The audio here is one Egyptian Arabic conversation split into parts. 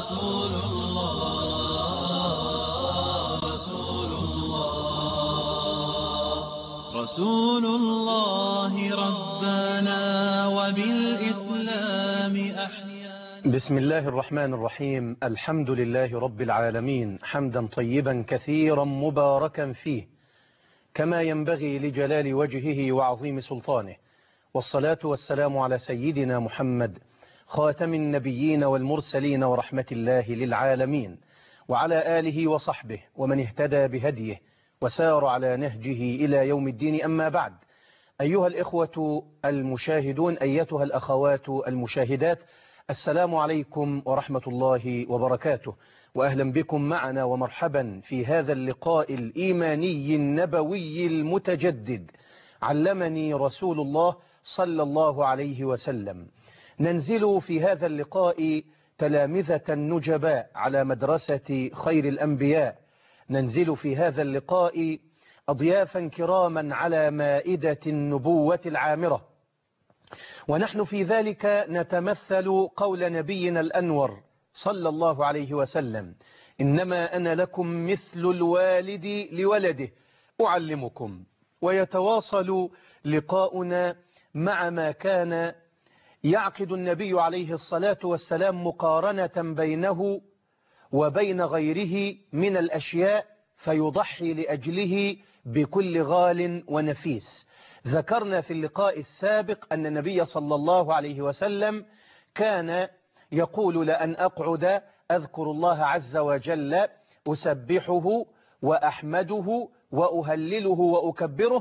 رسول الله رسول الله رسول الله ربنا وبالإسلام أحيانا بسم الله الرحمن الرحيم الحمد لله رب العالمين حمدا طيبا كثيرا مباركا فيه كما ينبغي لجلال وجهه وعظيم سلطانه والصلاة والسلام على سيدنا محمد خاتم النبيين والمرسلين ورحمة الله للعالمين وعلى آله وصحبه ومن اهتدى بهديه وسار على نهجه إلى يوم الدين أما بعد أيها الإخوة المشاهدون أيتها الأخوات المشاهدات السلام عليكم ورحمة الله وبركاته وأهلا بكم معنا ومرحبا في هذا اللقاء الإيماني النبوي المتجدد علمني رسول الله صلى الله عليه وسلم ننزل في هذا اللقاء تلامذة نجباء على مدرسة خير الأنبياء ننزل في هذا اللقاء أضيافا كراما على مائدة النبوة العامرة ونحن في ذلك نتمثل قول نبينا الأنور صلى الله عليه وسلم إنما أنا لكم مثل الوالد لولده أعلمكم ويتواصل لقاؤنا مع ما كان يعقد النبي عليه الصلاة والسلام مقارنة بينه وبين غيره من الأشياء فيضحي لأجله بكل غال ونفيس ذكرنا في اللقاء السابق أن النبي صلى الله عليه وسلم كان يقول لأن أقعد أذكر الله عز وجل أسبحه وأحمده وأهلله وأكبره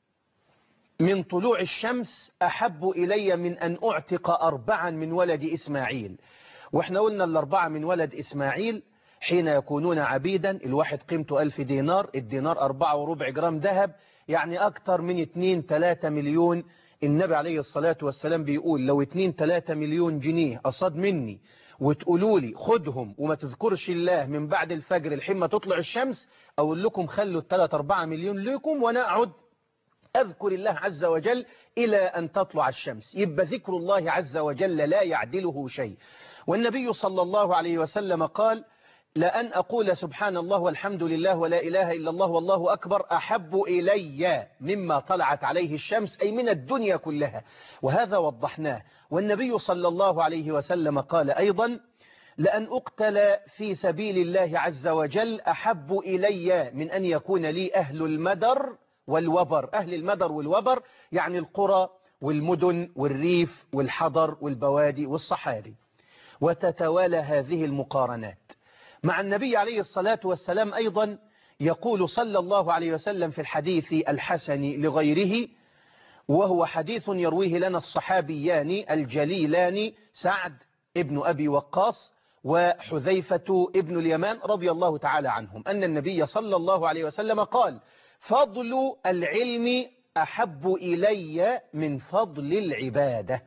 من طلوع الشمس أحب إلي من أن أعتق أربعا من ولد إسماعيل وإحنا قلنا الأربعة من ولد إسماعيل حين يكونون عبيدا الواحد قيمته ألف دينار الدينار أربعة وربع جرام ذهب يعني أكتر من 2 3 مليون النبي عليه الصلاة والسلام بيقول لو 2 3 مليون جنيه أصاد مني وتقولوا لي خدهم وما تذكرش الله من بعد الفجر الحين ما تطلع الشمس أقول لكم خلوا الثلاث أربعة مليون لكم وأنا أقعد أذكر الله عز وجل إلى أن تطلع الشمس يبقى ذكر الله عز وجل لا يعدله شيء والنبي صلى الله عليه وسلم قال لأن أقول سبحان الله والحمد لله ولا إله إلا الله والله أكبر أحب إلي مما طلعت عليه الشمس أي من الدنيا كلها وهذا وضحناه والنبي صلى الله عليه وسلم قال أيضا لأن أقتل في سبيل الله عز وجل أحب إلي من أن يكون لي أهل المدر والوبر أهل المدر والوبر يعني القرى والمدن والريف والحضر والبوادي والصحاري وتتوالى هذه المقارنات مع النبي عليه الصلاة والسلام أيضا يقول صلى الله عليه وسلم في الحديث الحسن لغيره وهو حديث يرويه لنا الصحابيان الجليلان سعد ابن أبي وقاص وحذيفة ابن اليمان رضي الله تعالى عنهم أن النبي صلى الله عليه وسلم قال فضل العلم أحب إلي من فضل العبادة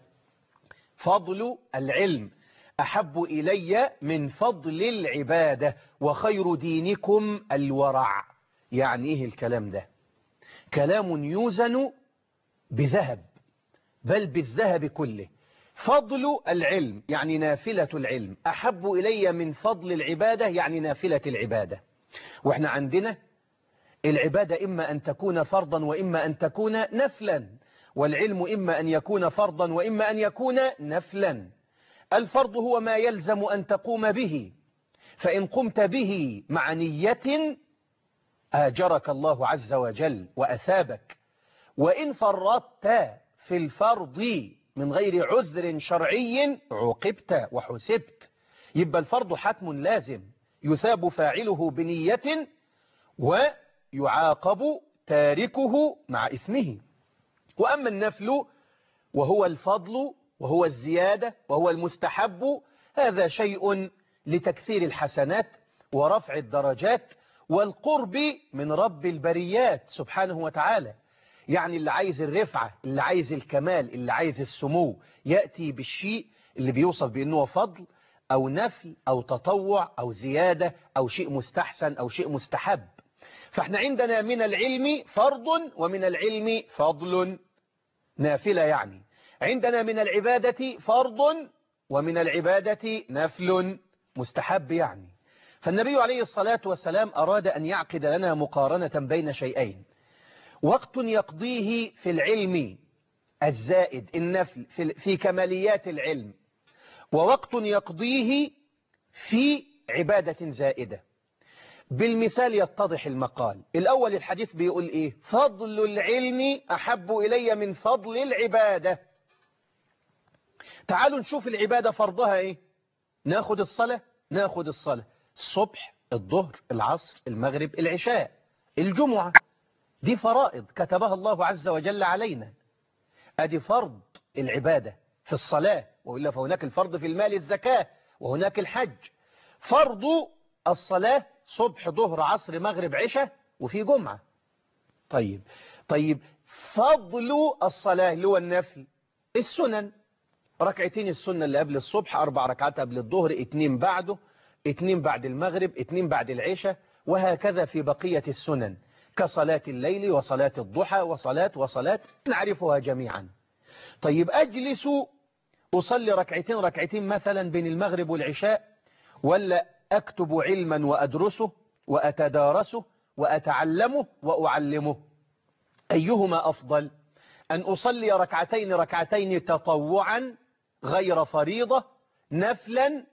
فضل العلم أحب إلي من فضل العبادة وخير دينكم الورع يعني إيه الكلام ده كلام يوزن بذهب بل بالذهب كله فضل العلم يعني نافلة العلم أحب إلي من فضل العبادة يعني نافلة العبادة وإحنا عندنا العبادة إما أن تكون فرضا وإما أن تكون نفلا والعلم إما أن يكون فرضا وإما أن يكون نفلا الفرض هو ما يلزم أن تقوم به فإن قمت به مع نية آجرك الله عز وجل وأثابك وإن فرطت في الفرض من غير عذر شرعي عوقبت وحسبت يبقى الفرض حتم لازم يثاب فاعله بنية ويعاقب تاركه مع إثمه وأما النفل وهو الفضل وهو الزيادة وهو المستحب هذا شيء لتكثير الحسنات ورفع الدرجات والقرب من رب البريات سبحانه وتعالى يعني اللي عايز الرفعة اللي عايز الكمال اللي عايز السمو يأتي بالشيء اللي بيوصف بأنه فضل أو نفل أو تطوع أو زيادة أو شيء مستحسن أو شيء مستحب فاحنا عندنا من العلم فرض ومن العلم فضل نافلة يعني عندنا من العبادة فرض ومن العبادة نفل مستحب يعني فالنبي عليه الصلاة والسلام أراد أن يعقد لنا مقارنة بين شيئين وقت يقضيه في العلم الزائد النفل في, في كماليات العلم ووقت يقضيه في عبادة زائدة بالمثال يتضح المقال الأول الحديث بيقول إيه فضل العلم أحب إلي من فضل العبادة تعالوا نشوف العبادة فرضها إيه ناخد الصلاة ناخد الصلاة الصبح الظهر العصر المغرب العشاء الجمعة دي فرائض كتبها الله عز وجل علينا أدي فرض العبادة في الصلاة وإلا فهناك الفرض في المال الزكاة وهناك الحج فرض الصلاة صبح ظهر عصر مغرب عشاء وفي جمعة طيب طيب فضل الصلاة اللي هو النفل السنن ركعتين السنة اللي قبل الصبح أربع ركعات قبل الظهر اتنين بعده اتنين بعد المغرب اتنين بعد العشاء وهكذا في بقية السنن كصلاة الليل وصلاة الضحى وصلاة وصلاة نعرفها جميعا طيب أجلس أصلي ركعتين ركعتين مثلا بين المغرب والعشاء ولا أكتب علما وأدرسه وأتدارسه وأتعلمه وأعلمه أيهما أفضل أن أصلي ركعتين ركعتين تطوعا غير فريضة نفلا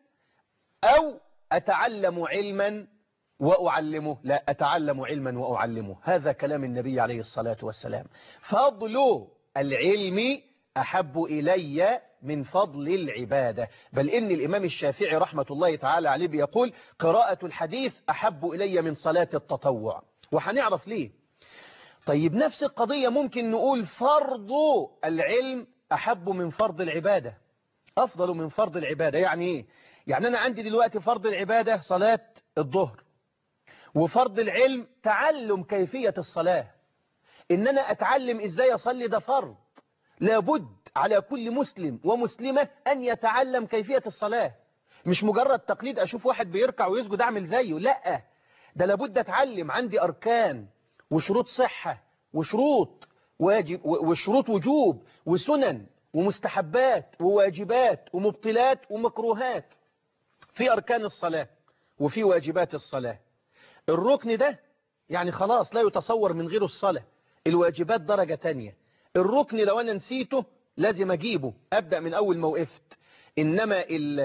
أو أتعلم علما وأعلمه لا أتعلم علما وأعلمه هذا كلام النبي عليه الصلاة والسلام فضل العلم أحب إلي من فضل العبادة بل إن الإمام الشافعي رحمة الله تعالى عليه بيقول قراءة الحديث أحب إلي من صلاة التطوع وحنعرف ليه طيب نفس القضية ممكن نقول فرض العلم أحب من فرض العبادة أفضل من فرض العبادة يعني إيه يعني أنا عندي دلوقتي فرض العبادة صلاة الظهر وفرض العلم تعلم كيفية الصلاة إن أنا أتعلم إزاي أصلي ده فرض لابد على كل مسلم ومسلمة أن يتعلم كيفية الصلاة مش مجرد تقليد أشوف واحد بيركع ويسجد أعمل زيه لا ده لابد أتعلم عندي أركان وشروط صحة وشروط واجب وشروط وجوب وسنن ومستحبات وواجبات ومبطلات ومكروهات في أركان الصلاة وفي واجبات الصلاة الركن ده يعني خلاص لا يتصور من غيره الصلاة الواجبات درجة تانية الركن لو أنا نسيته لازم أجيبه أبدأ من أول ما وقفت إنما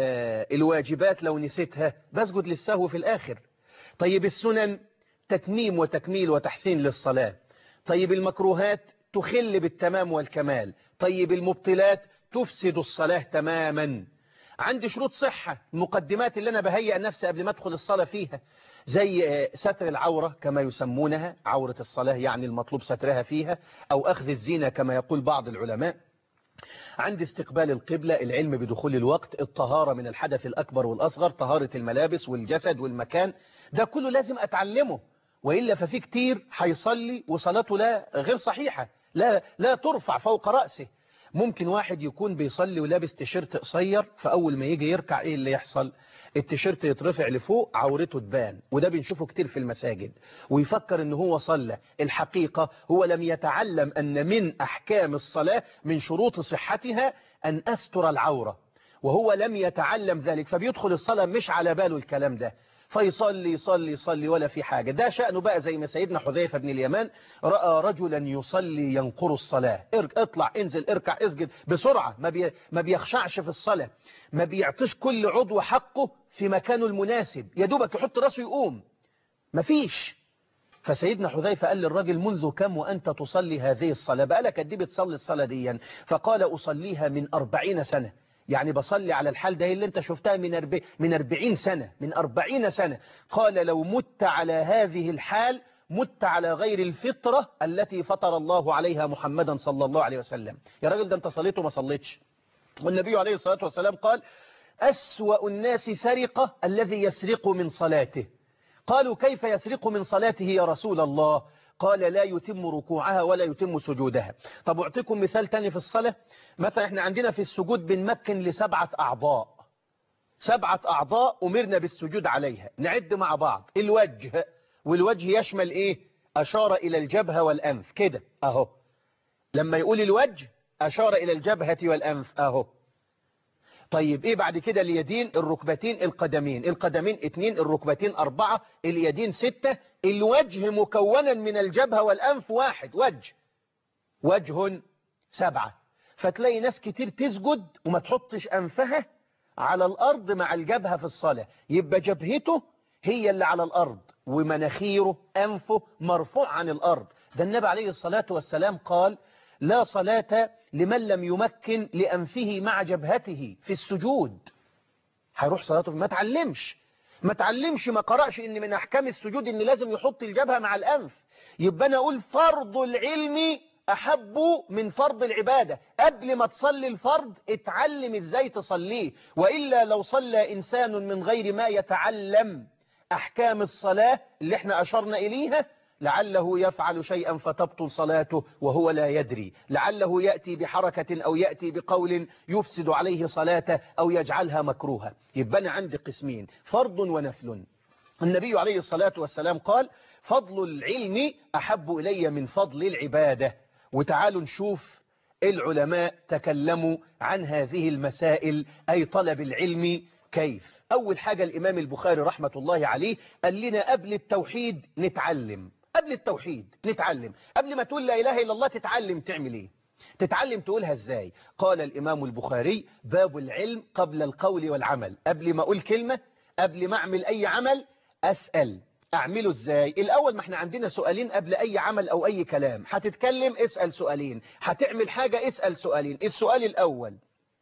الواجبات لو نسيتها بسجد للسهو في الآخر طيب السنن تتميم وتكميل وتحسين للصلاة طيب المكروهات تخل بالتمام والكمال طيب المبطلات تفسد الصلاة تماما عندي شروط صحة المقدمات اللي أنا بهيئ نفسي قبل ما أدخل الصلاة فيها زي ستر العورة كما يسمونها عورة الصلاة يعني المطلوب سترها فيها أو أخذ الزينة كما يقول بعض العلماء عندي استقبال القبلة العلم بدخول الوقت الطهارة من الحدث الأكبر والأصغر طهارة الملابس والجسد والمكان ده كله لازم أتعلمه وإلا ففي كتير هيصلي وصلاته لا غير صحيحة لا, لا ترفع فوق رأسه ممكن واحد يكون بيصلي ولابس تيشيرت قصير فأول ما يجي يركع إيه اللي يحصل التيشيرت يترفع لفوق عورته تبان وده بنشوفه كتير في المساجد ويفكر ان هو صلى الحقيقة هو لم يتعلم ان من احكام الصلاة من شروط صحتها ان استر العورة وهو لم يتعلم ذلك فبيدخل الصلاة مش على باله الكلام ده فيصلي يصلي يصلي ولا في حاجة ده شأنه بقى زي ما سيدنا حذيفة بن اليمان رأى رجلا يصلي ينقر الصلاة اطلع انزل اركع اسجد بسرعة ما, بي ما بيخشعش في الصلاة ما بيعطيش كل عضو حقه في مكانه المناسب يا دوبك يحط راسه يقوم مفيش فسيدنا حذيفة قال للراجل منذ كم وأنت تصلي هذه الصلاة بقالك قد بتصلي الصلاة دي فقال أصليها من أربعين سنة يعني بصلي على الحال ده اللي انت شفتها من أرب... من أربعين سنة من أربعين سنة قال لو مت على هذه الحال مت على غير الفطرة التي فطر الله عليها محمدا صلى الله عليه وسلم يا راجل ده انت صليت وما صليتش والنبي عليه الصلاة والسلام قال أسوأ الناس سرقة الذي يسرق من صلاته قالوا كيف يسرق من صلاته يا رسول الله قال لا يتم ركوعها ولا يتم سجودها طب أعطيكم مثال تاني في الصلاة مثلا احنا عندنا في السجود بنمكن لسبعة أعضاء سبعة أعضاء أمرنا بالسجود عليها نعد مع بعض الوجه والوجه يشمل إيه أشار إلى الجبهة والأنف كده أهو لما يقول الوجه أشار إلى الجبهة والأنف أهو طيب ايه بعد كده اليدين الركبتين القدمين القدمين اتنين الركبتين اربعة اليدين ستة الوجه مكونا من الجبهة والانف واحد وجه وجه سبعة فتلاقي ناس كتير تسجد وما تحطش انفها على الارض مع الجبهة في الصلاة يبقى جبهته هي اللي على الارض ومناخيره انفه مرفوع عن الارض ده النبي عليه الصلاة والسلام قال لا صلاة لمن لم يمكن لأنفه مع جبهته في السجود هيروح صلاته ما تعلمش ما تعلمش ما قرأش ان من احكام السجود ان لازم يحط الجبهة مع الانف يبقى انا اقول فرض العلم احب من فرض العبادة قبل ما تصلي الفرض اتعلم ازاي تصليه وإلا لو صلى انسان من غير ما يتعلم احكام الصلاة اللي احنا اشرنا اليها لعله يفعل شيئا فتبطل صلاته وهو لا يدري لعله يأتي بحركة أو يأتي بقول يفسد عليه صلاته أو يجعلها مكروها يبقى أنا عندي قسمين فرض ونفل النبي عليه الصلاة والسلام قال فضل العلم أحب إلي من فضل العبادة وتعالوا نشوف العلماء تكلموا عن هذه المسائل أي طلب العلم كيف أول حاجة الإمام البخاري رحمة الله عليه قال لنا قبل التوحيد نتعلم قبل التوحيد نتعلم قبل ما تقول لا إله إلا الله تتعلم تعمل إيه تتعلم تقولها إزاي قال الإمام البخاري باب العلم قبل القول والعمل قبل ما أقول كلمة قبل ما أعمل أي عمل أسأل أعمله إزاي الأول ما احنا عندنا سؤالين قبل أي عمل أو أي كلام هتتكلم اسأل سؤالين هتعمل حاجة اسأل سؤالين السؤال الأول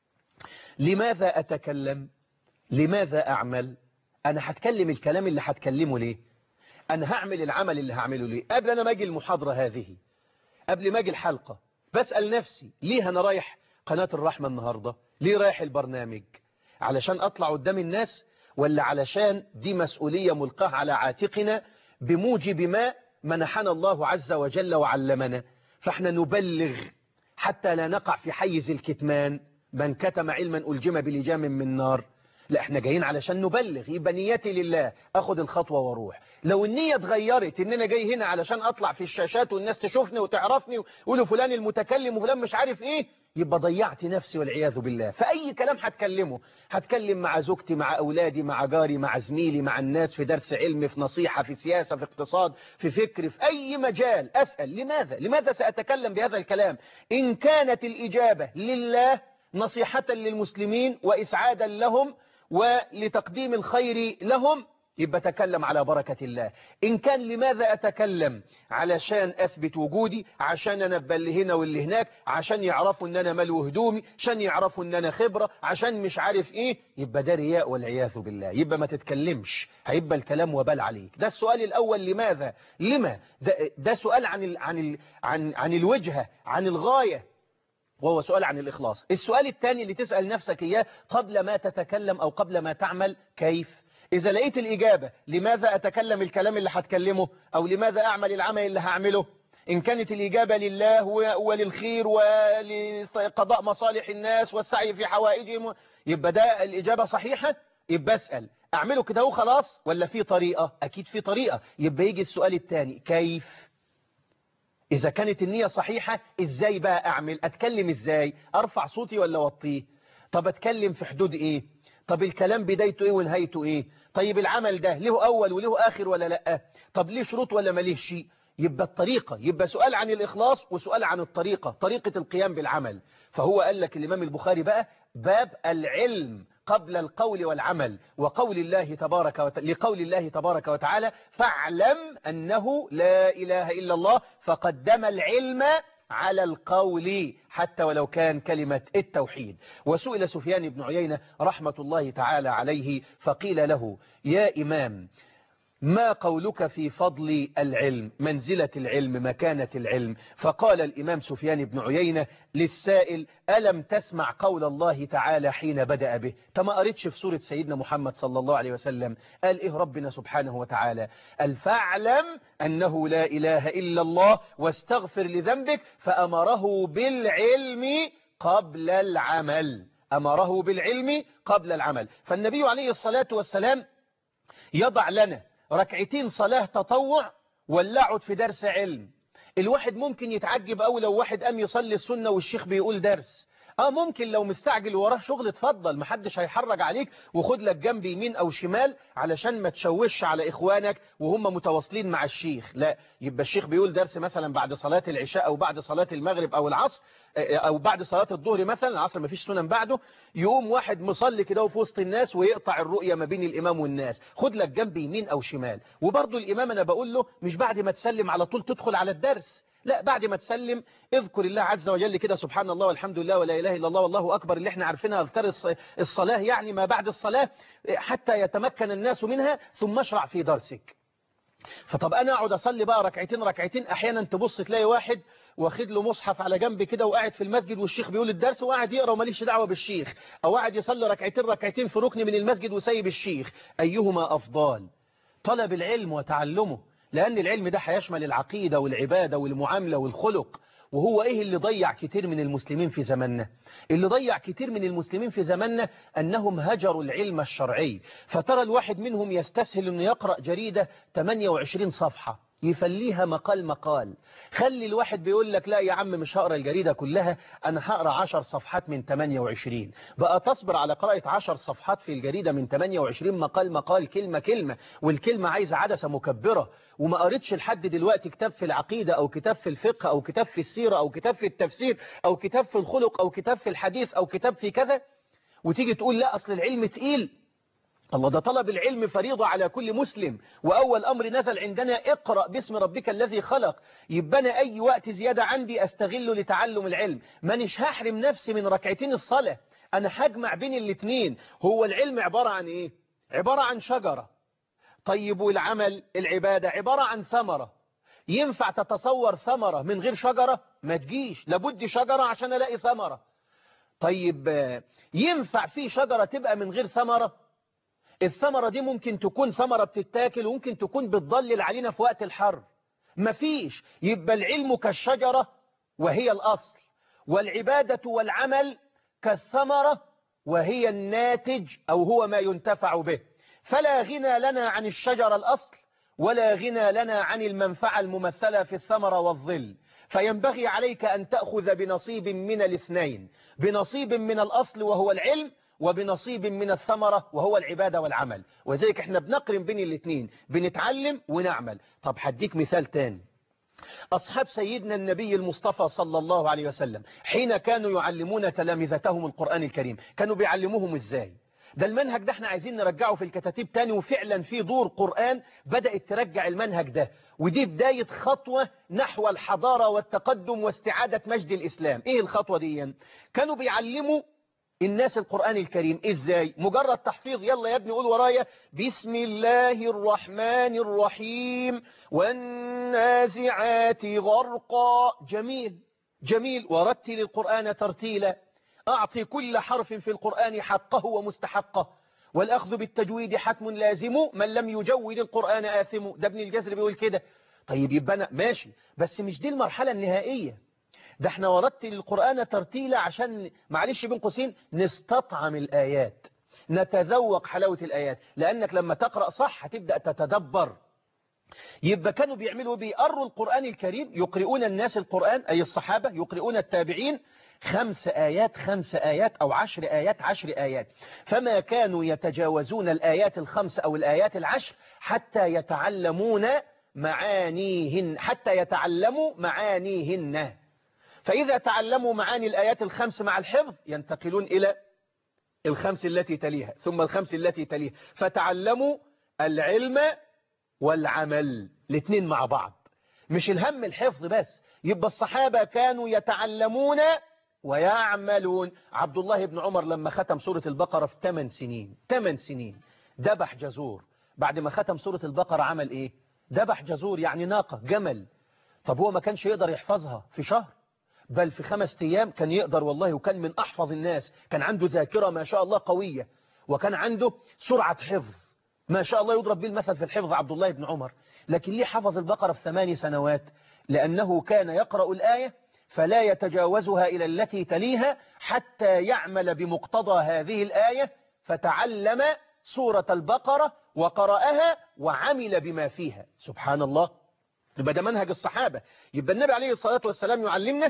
لماذا أتكلم لماذا أعمل أنا هتكلم الكلام اللي هتكلمه ليه أنا هعمل العمل اللي هعمله ليه قبل أنا ما أجي المحاضرة هذه قبل ما أجي الحلقة بسأل نفسي ليه أنا رايح قناة الرحمة النهاردة ليه رايح البرنامج علشان أطلع قدام الناس ولا علشان دي مسؤولية ملقاة على عاتقنا بموجب ما منحنا الله عز وجل وعلمنا فاحنا نبلغ حتى لا نقع في حيز الكتمان من كتم علما ألجم بلجام من نار لا احنا جايين علشان نبلغ يبقى نيتي لله اخد الخطوة واروح لو النية اتغيرت ان انا جاي هنا علشان اطلع في الشاشات والناس تشوفني وتعرفني ويقولوا فلان المتكلم وفلان مش عارف ايه يبقى ضيعت نفسي والعياذ بالله فأي كلام هتكلمه هتكلم مع زوجتي مع أولادي مع جاري مع زميلي مع الناس في درس علم في نصيحة في سياسة في اقتصاد في فكر في أي مجال أسأل لماذا لماذا سأتكلم بهذا الكلام إن كانت الإجابة لله نصيحة للمسلمين وإسعادا لهم ولتقديم الخير لهم يبقى تكلم على بركة الله إن كان لماذا أتكلم علشان أثبت وجودي عشان أنبه اللي هنا واللي هناك عشان يعرفوا أن أنا ملو هدومي عشان يعرفوا أن أنا خبرة عشان مش عارف إيه يبقى ده رياء والعياذ بالله يبقى ما تتكلمش هيبقى الكلام وبال عليك ده السؤال الأول لماذا لما ده, ده سؤال عن ال عن ال عن عن الوجهة عن الغاية وهو سؤال عن الإخلاص السؤال الثاني اللي تسأل نفسك إياه قبل ما تتكلم أو قبل ما تعمل كيف إذا لقيت الإجابة لماذا أتكلم الكلام اللي هتكلمه أو لماذا أعمل العمل اللي هعمله إن كانت الإجابة لله وللخير ولقضاء مصالح الناس والسعي في حوائجهم يبقى ده الإجابة صحيحة يبقى أسأل أعمله كده وخلاص ولا في طريقة أكيد في طريقة يبقى يجي السؤال الثاني كيف إذا كانت النية صحيحة إزاي بقى أعمل أتكلم إزاي أرفع صوتي ولا وطيه طب أتكلم في حدود إيه طب الكلام بدايته إيه ونهايته إيه طيب العمل ده له أول وله آخر ولا لأ طب ليه شروط ولا مليه شيء يبقى الطريقة يبقى سؤال عن الإخلاص وسؤال عن الطريقة طريقة القيام بالعمل فهو قال لك الإمام البخاري بقى باب العلم قبل القول والعمل وقول الله تبارك وت... لقول الله تبارك وتعالى فاعلم أنه لا إله إلا الله فقدم العلم على القول حتى ولو كان كلمة التوحيد وسئل سفيان بن عيينة رحمة الله تعالى عليه فقيل له يا إمام ما قولك في فضل العلم منزلة العلم مكانة العلم فقال الإمام سفيان بن عيينة للسائل ألم تسمع قول الله تعالى حين بدأ به تما قريتش في سورة سيدنا محمد صلى الله عليه وسلم قال إيه ربنا سبحانه وتعالى الفاعلم أنه لا إله إلا الله واستغفر لذنبك فأمره بالعلم قبل العمل أمره بالعلم قبل العمل فالنبي عليه الصلاة والسلام يضع لنا ركعتين صلاة تطوع ولا اقعد في درس علم الواحد ممكن يتعجب أو لو واحد قام يصلي السنة والشيخ بيقول درس اه ممكن لو مستعجل وراه شغل اتفضل محدش هيحرج عليك وخد لك جنب يمين او شمال علشان ما تشوش على اخوانك وهم متواصلين مع الشيخ لا يبقى الشيخ بيقول درس مثلا بعد صلاة العشاء او بعد صلاة المغرب او العصر او بعد صلاة الظهر مثلا العصر ما فيش سنن بعده يقوم واحد مصلي كده في وسط الناس ويقطع الرؤية ما بين الامام والناس خد لك جنب يمين او شمال وبرضه الامام انا بقول له مش بعد ما تسلم على طول تدخل على الدرس لا بعد ما تسلم اذكر الله عز وجل كده سبحان الله والحمد لله ولا إله إلا الله والله أكبر اللي احنا عارفينها اذكار الصلاة يعني ما بعد الصلاة حتى يتمكن الناس منها ثم اشرع في درسك فطب أنا أقعد أصلي بقى ركعتين ركعتين أحيانا تبص تلاقي واحد واخد له مصحف على جنب كده وقاعد في المسجد والشيخ بيقول الدرس وقاعد يقرا وماليش دعوه بالشيخ او قاعد يصلي ركعتين ركعتين في ركن من المسجد وسايب الشيخ ايهما افضل طلب العلم وتعلمه لأن العلم ده هيشمل العقيدة والعبادة والمعاملة والخلق وهو إيه اللي ضيع كتير من المسلمين في زماننا اللي ضيع كتير من المسلمين في زماننا أنهم هجروا العلم الشرعي فترى الواحد منهم يستسهل أنه يقرأ جريدة 28 صفحة يفليها مقال مقال خلي الواحد بيقول لك لا يا عم مش هقرا الجريدة كلها أنا هقرا 10 صفحات من 28 بقى تصبر على قراءة 10 صفحات في الجريدة من 28 مقال مقال كلمة كلمة والكلمة عايزة عدسة مكبرة وما قريتش لحد دلوقتي كتاب في العقيدة أو كتاب في الفقه أو كتاب في السيرة أو كتاب في التفسير أو كتاب في الخلق أو كتاب في الحديث أو كتاب في كذا وتيجي تقول لا أصل العلم تقيل الله ده طلب العلم فريضة على كل مسلم وأول أمر نزل عندنا اقرأ باسم ربك الذي خلق يبقى أنا أي وقت زيادة عندي أستغله لتعلم العلم مانيش هحرم نفسي من ركعتين الصلاة أنا هجمع بين الاثنين هو العلم عبارة عن إيه عبارة عن شجرة طيب والعمل العبادة عبارة عن ثمرة ينفع تتصور ثمرة من غير شجرة ما تجيش لابد شجرة عشان ألاقي ثمرة طيب ينفع في شجرة تبقى من غير ثمرة الثمرة دي ممكن تكون ثمرة بتتاكل وممكن تكون بتضلل علينا في وقت الحر مفيش يبقى العلم كالشجرة وهي الأصل والعبادة والعمل كالثمرة وهي الناتج أو هو ما ينتفع به فلا غنى لنا عن الشجرة الأصل ولا غنى لنا عن المنفعة الممثلة في الثمرة والظل فينبغي عليك أن تأخذ بنصيب من الاثنين بنصيب من الأصل وهو العلم وبنصيب من الثمرة وهو العبادة والعمل وذلك احنا بنقرن بين الاثنين بنتعلم ونعمل طب هديك مثال تاني أصحاب سيدنا النبي المصطفى صلى الله عليه وسلم حين كانوا يعلمون تلامذتهم القرآن الكريم كانوا بيعلموهم ازاي ده المنهج ده احنا عايزين نرجعه في الكتاتيب تاني وفعلا في دور قرآن بدأت ترجع المنهج ده ودي بداية خطوة نحو الحضارة والتقدم واستعادة مجد الإسلام ايه الخطوة دي كانوا بيعلموا الناس القرآن الكريم ازاي مجرد تحفيظ يلا يا ابني قول ورايا بسم الله الرحمن الرحيم والنازعات غرقا جميل جميل ورتل القرآن ترتيلا أعطي كل حرف في القرآن حقه ومستحقه والأخذ بالتجويد حتم لازم من لم يجود القرآن آثم ده ابن الجزر بيقول كده طيب يبقى أنا ماشي بس مش دي المرحلة النهائية ده احنا ورتل القرآن ترتيلا عشان معلش بين قوسين نستطعم الآيات نتذوق حلاوة الآيات لأنك لما تقرأ صح هتبدأ تتدبر يبقى كانوا بيعملوا بيقروا القرآن الكريم يقرؤون الناس القرآن أي الصحابة يقرؤون التابعين خمس آيات خمس آيات أو عشر آيات عشر آيات فما كانوا يتجاوزون الآيات الخمس أو الآيات العشر حتى يتعلمون معانيهن حتى يتعلموا معانيهن فإذا تعلموا معاني الآيات الخمس مع الحفظ ينتقلون إلى الخمس التي تليها ثم الخمس التي تليها فتعلموا العلم والعمل الاثنين مع بعض مش الهم الحفظ بس يبقى الصحابة كانوا يتعلمون ويعملون عبد الله بن عمر لما ختم سورة البقرة في 8 سنين 8 سنين ذبح جزور بعد ما ختم سورة البقرة عمل ايه ذبح جزور يعني ناقة جمل طب هو ما كانش يقدر يحفظها في شهر بل في خمس أيام كان يقدر والله وكان من أحفظ الناس كان عنده ذاكرة ما شاء الله قوية وكان عنده سرعة حفظ ما شاء الله يضرب به المثل في الحفظ عبد الله بن عمر لكن ليه حفظ البقرة في ثماني سنوات لأنه كان يقرأ الآية فلا يتجاوزها إلى التي تليها حتى يعمل بمقتضى هذه الآية فتعلم سورة البقرة وقرأها وعمل بما فيها سبحان الله يبقى ده منهج الصحابة يبقى النبي عليه الصلاة والسلام يعلمنا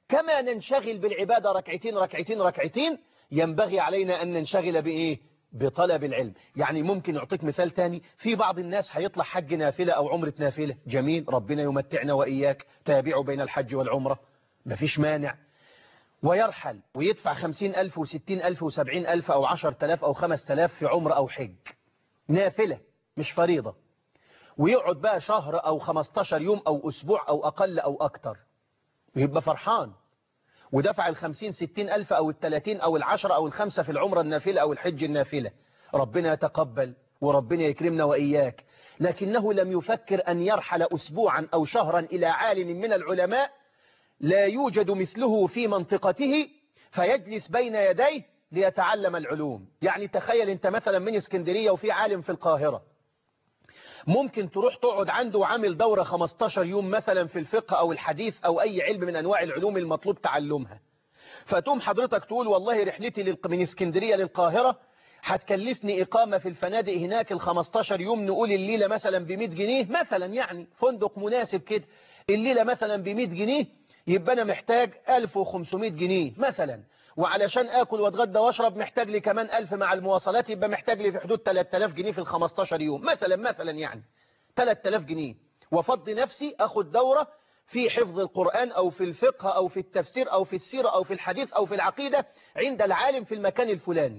كما ننشغل بالعبادة ركعتين ركعتين ركعتين ينبغي علينا أن ننشغل بإيه بطلب العلم يعني ممكن أعطيك مثال تاني في بعض الناس هيطلع حج نافلة أو عمرة نافلة جميل ربنا يمتعنا وإياك تابعوا بين الحج والعمرة مفيش مانع ويرحل ويدفع خمسين ألف وستين ألف وسبعين ألف أو عشر تلاف أو خمس تلاف في عمر أو حج نافلة مش فريضة ويقعد بقى شهر أو خمستاشر يوم أو أسبوع أو أقل أو أكتر ويبقى فرحان ودفع الخمسين ستين ألف أو التلاتين أو العشرة أو الخمسة في العمرة النافلة أو الحج النافلة ربنا يتقبل وربنا يكرمنا وإياك لكنه لم يفكر أن يرحل أسبوعا أو شهرا إلى عالم من العلماء لا يوجد مثله في منطقته فيجلس بين يديه ليتعلم العلوم يعني تخيل انت مثلا من اسكندرية وفي عالم في القاهرة ممكن تروح تقعد عنده وعامل دورة 15 يوم مثلا في الفقه أو الحديث أو أي علم من أنواع العلوم المطلوب تعلمها فتقوم حضرتك تقول والله رحلتي من اسكندرية للقاهرة هتكلفني إقامة في الفنادق هناك ال 15 يوم نقول الليلة مثلا ب 100 جنيه مثلا يعني فندق مناسب كده الليلة مثلا ب 100 جنيه يبقى أنا محتاج 1500 جنيه مثلا وعلشان آكل واتغدى واشرب محتاج لي كمان 1000 مع المواصلات يبقى محتاج لي في حدود 3000 جنيه في ال 15 يوم مثلا مثلا يعني 3000 جنيه وفضي نفسي أخد دورة في حفظ القرآن أو في الفقه أو في التفسير أو في السيرة أو في الحديث أو في العقيدة عند العالم في المكان الفلاني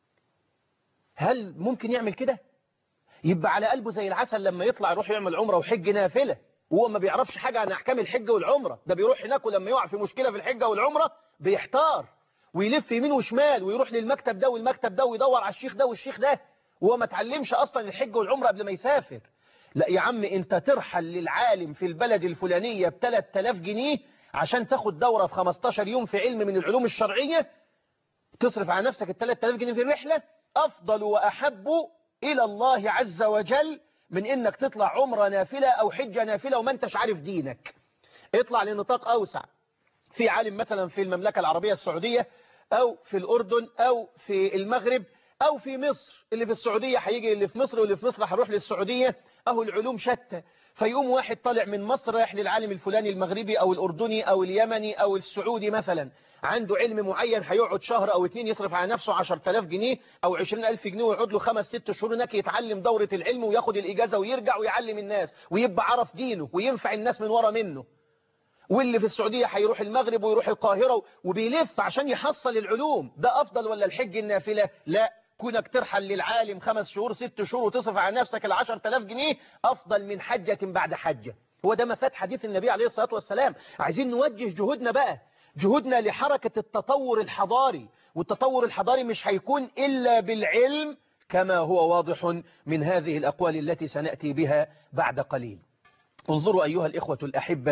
هل ممكن يعمل كده؟ يبقى على قلبه زي العسل لما يطلع يروح يعمل عمرة وحج نافلة وهو ما بيعرفش حاجة عن أحكام الحج والعمرة ده بيروح هناك ولما يقع في مشكلة في الحجة والعمرة بيحتار ويلف يمين وشمال ويروح للمكتب ده والمكتب ده ويدور على الشيخ ده والشيخ ده وهو ما اتعلمش أصلا الحج والعمرة قبل ما يسافر لا يا عم انت ترحل للعالم في البلد الفلانية ب 3000 جنيه عشان تاخد دورة في 15 يوم في علم من العلوم الشرعية تصرف على نفسك ال 3000 جنيه في الرحلة أفضل وأحب إلى الله عز وجل من إنك تطلع عمرة نافلة أو حجة نافلة وما انتش عارف دينك اطلع لنطاق أوسع في عالم مثلا في المملكة العربية السعودية أو في الأردن أو في المغرب أو في مصر اللي في السعودية هيجي اللي في مصر واللي في مصر هروح للسعودية أهو العلوم شتى فيقوم واحد طالع من مصر رايح للعالم الفلاني المغربي أو الأردني أو اليمني أو السعودي مثلا عنده علم معين هيقعد شهر أو اتنين يصرف على نفسه 10000 جنيه أو 20000 جنيه ويقعد له خمس ست شهور هناك يتعلم دورة العلم وياخد الإجازة ويرجع ويعلم الناس ويبقى عرف دينه وينفع الناس من ورا منه واللي في السعودية هيروح المغرب ويروح القاهرة وبيلف عشان يحصل العلوم ده أفضل ولا الحج النافلة لا كونك ترحل للعالم خمس شهور ست شهور وتصرف على نفسك العشر تلاف جنيه أفضل من حجة بعد حجة هو ده مفاد حديث النبي عليه الصلاة والسلام عايزين نوجه جهودنا بقى جهودنا لحركة التطور الحضاري والتطور الحضاري مش هيكون إلا بالعلم كما هو واضح من هذه الأقوال التي سنأتي بها بعد قليل انظروا أيها الإخوة الأحبة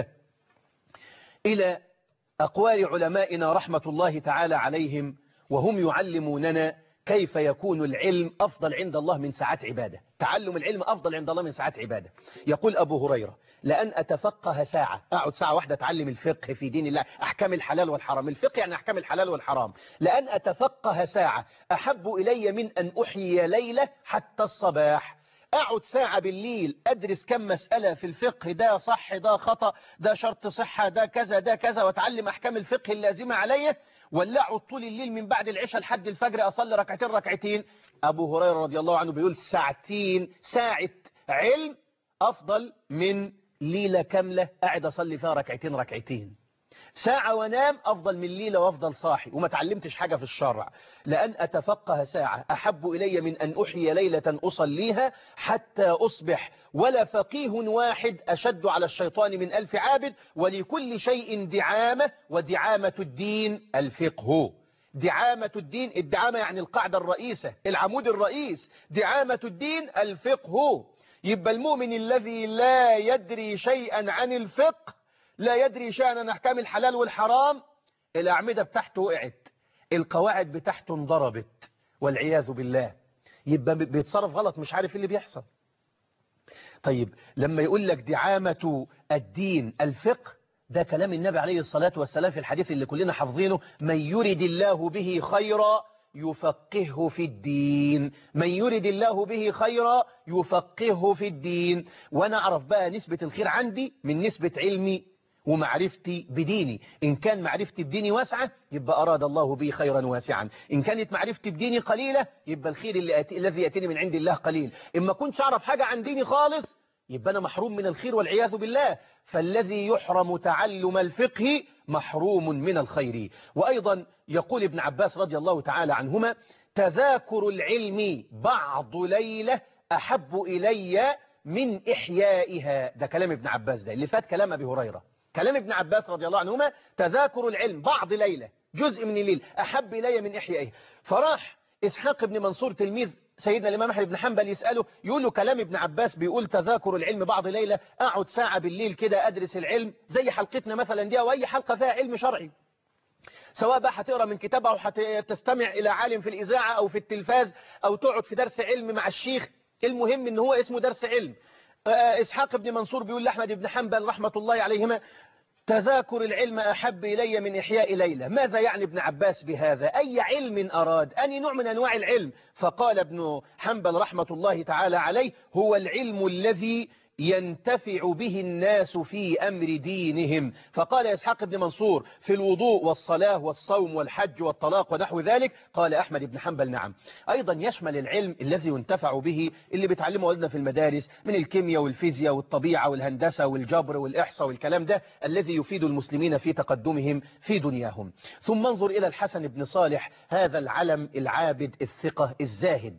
إلى أقوال علمائنا رحمة الله تعالى عليهم وهم يعلموننا كيف يكون العلم أفضل عند الله من ساعات عبادة تعلم العلم أفضل عند الله من ساعات عبادة يقول أبو هريرة لأن أتفقه ساعة أقعد ساعة واحدة أتعلم الفقه في دين الله أحكام الحلال والحرام الفقه يعني أحكام الحلال والحرام لأن أتفقه ساعة أحب إلي من أن أحيي ليلة حتى الصباح أقعد ساعة بالليل أدرس كم مسألة في الفقه ده صح ده خطأ ده شرط صحة ده كذا ده كذا وأتعلم أحكام الفقه اللازمة علي ولا أقعد طول الليل من بعد العشاء لحد الفجر أصلي ركعتين ركعتين أبو هريرة رضي الله عنه بيقول ساعتين ساعة علم أفضل من ليلة كاملة قاعد أصلي فيها ركعتين ركعتين ساعة وانام أفضل من ليلة وأفضل صاحي وما تعلمتش حاجة في الشرع لأن أتفقه ساعة أحب إلي من أن أحيي ليلة أصليها حتى أصبح ولا فقيه واحد أشد على الشيطان من ألف عابد ولكل شيء دعامة ودعامة الدين الفقه دعامة الدين الدعامة يعني القاعدة الرئيسة العمود الرئيس دعامة الدين الفقه يبقى المؤمن الذي لا يدري شيئا عن الفقه لا يدري شيئا عن أحكام الحلال والحرام الأعمدة بتاعته وقعت القواعد بتاعته انضربت والعياذ بالله يبقى بيتصرف غلط مش عارف اللي بيحصل طيب لما يقول لك دعامة الدين الفقه ده كلام النبي عليه الصلاة والسلام في الحديث اللي كلنا حافظينه من يرد الله به خيرا يفقهه في الدين من يرد الله به خيرا يفقهه في الدين وانا اعرف بقى نسبة الخير عندي من نسبة علمي ومعرفتي بديني إن كان معرفتي بديني واسعة يبقى أراد الله بي خيرا واسعا إن كانت معرفتي بديني قليلة يبقى الخير اللي أتي الذي يأتيني من عند الله قليل إما كنتش أعرف حاجة عن ديني خالص يبقى أنا محروم من الخير والعياذ بالله فالذي يحرم تعلم الفقه محروم من الخير وأيضا يقول ابن عباس رضي الله تعالى عنهما تذاكر العلم بعض ليلة أحب إلي من إحيائها ده كلام ابن عباس ده اللي فات كلام أبي هريرة كلام ابن عباس رضي الله عنهما تذاكر العلم بعض ليلة جزء من الليل أحب إلي من إحيائها فراح إسحاق بن منصور تلميذ سيدنا الإمام أحمد بن حنبل يسأله يقول له كلام ابن عباس بيقول تذاكر العلم بعض ليلة أقعد ساعة بالليل كده أدرس العلم زي حلقتنا مثلا دي أو أي حلقة فيها علم شرعي سواء بقى هتقرا من كتاب أو هتستمع إلى عالم في الإذاعة أو في التلفاز أو تقعد في درس علم مع الشيخ المهم إن هو اسمه درس علم إسحاق بن منصور بيقول لأحمد بن حنبل رحمة الله عليهما تذاكر العلم أحب إلي من إحياء ليلة ماذا يعني ابن عباس بهذا أي علم أراد أي نوع من أنواع العلم فقال ابن حنبل رحمة الله تعالى عليه هو العلم الذي ينتفع به الناس في أمر دينهم فقال إسحاق بن منصور في الوضوء والصلاة والصوم والحج والطلاق ونحو ذلك قال أحمد بن حنبل نعم أيضا يشمل العلم الذي ينتفع به اللي بتعلمه ولدنا في المدارس من الكيمياء والفيزياء والطبيعة والهندسة والجبر والإحصاء والكلام ده الذي يفيد المسلمين في تقدمهم في دنياهم ثم انظر إلى الحسن بن صالح هذا العلم العابد الثقة الزاهد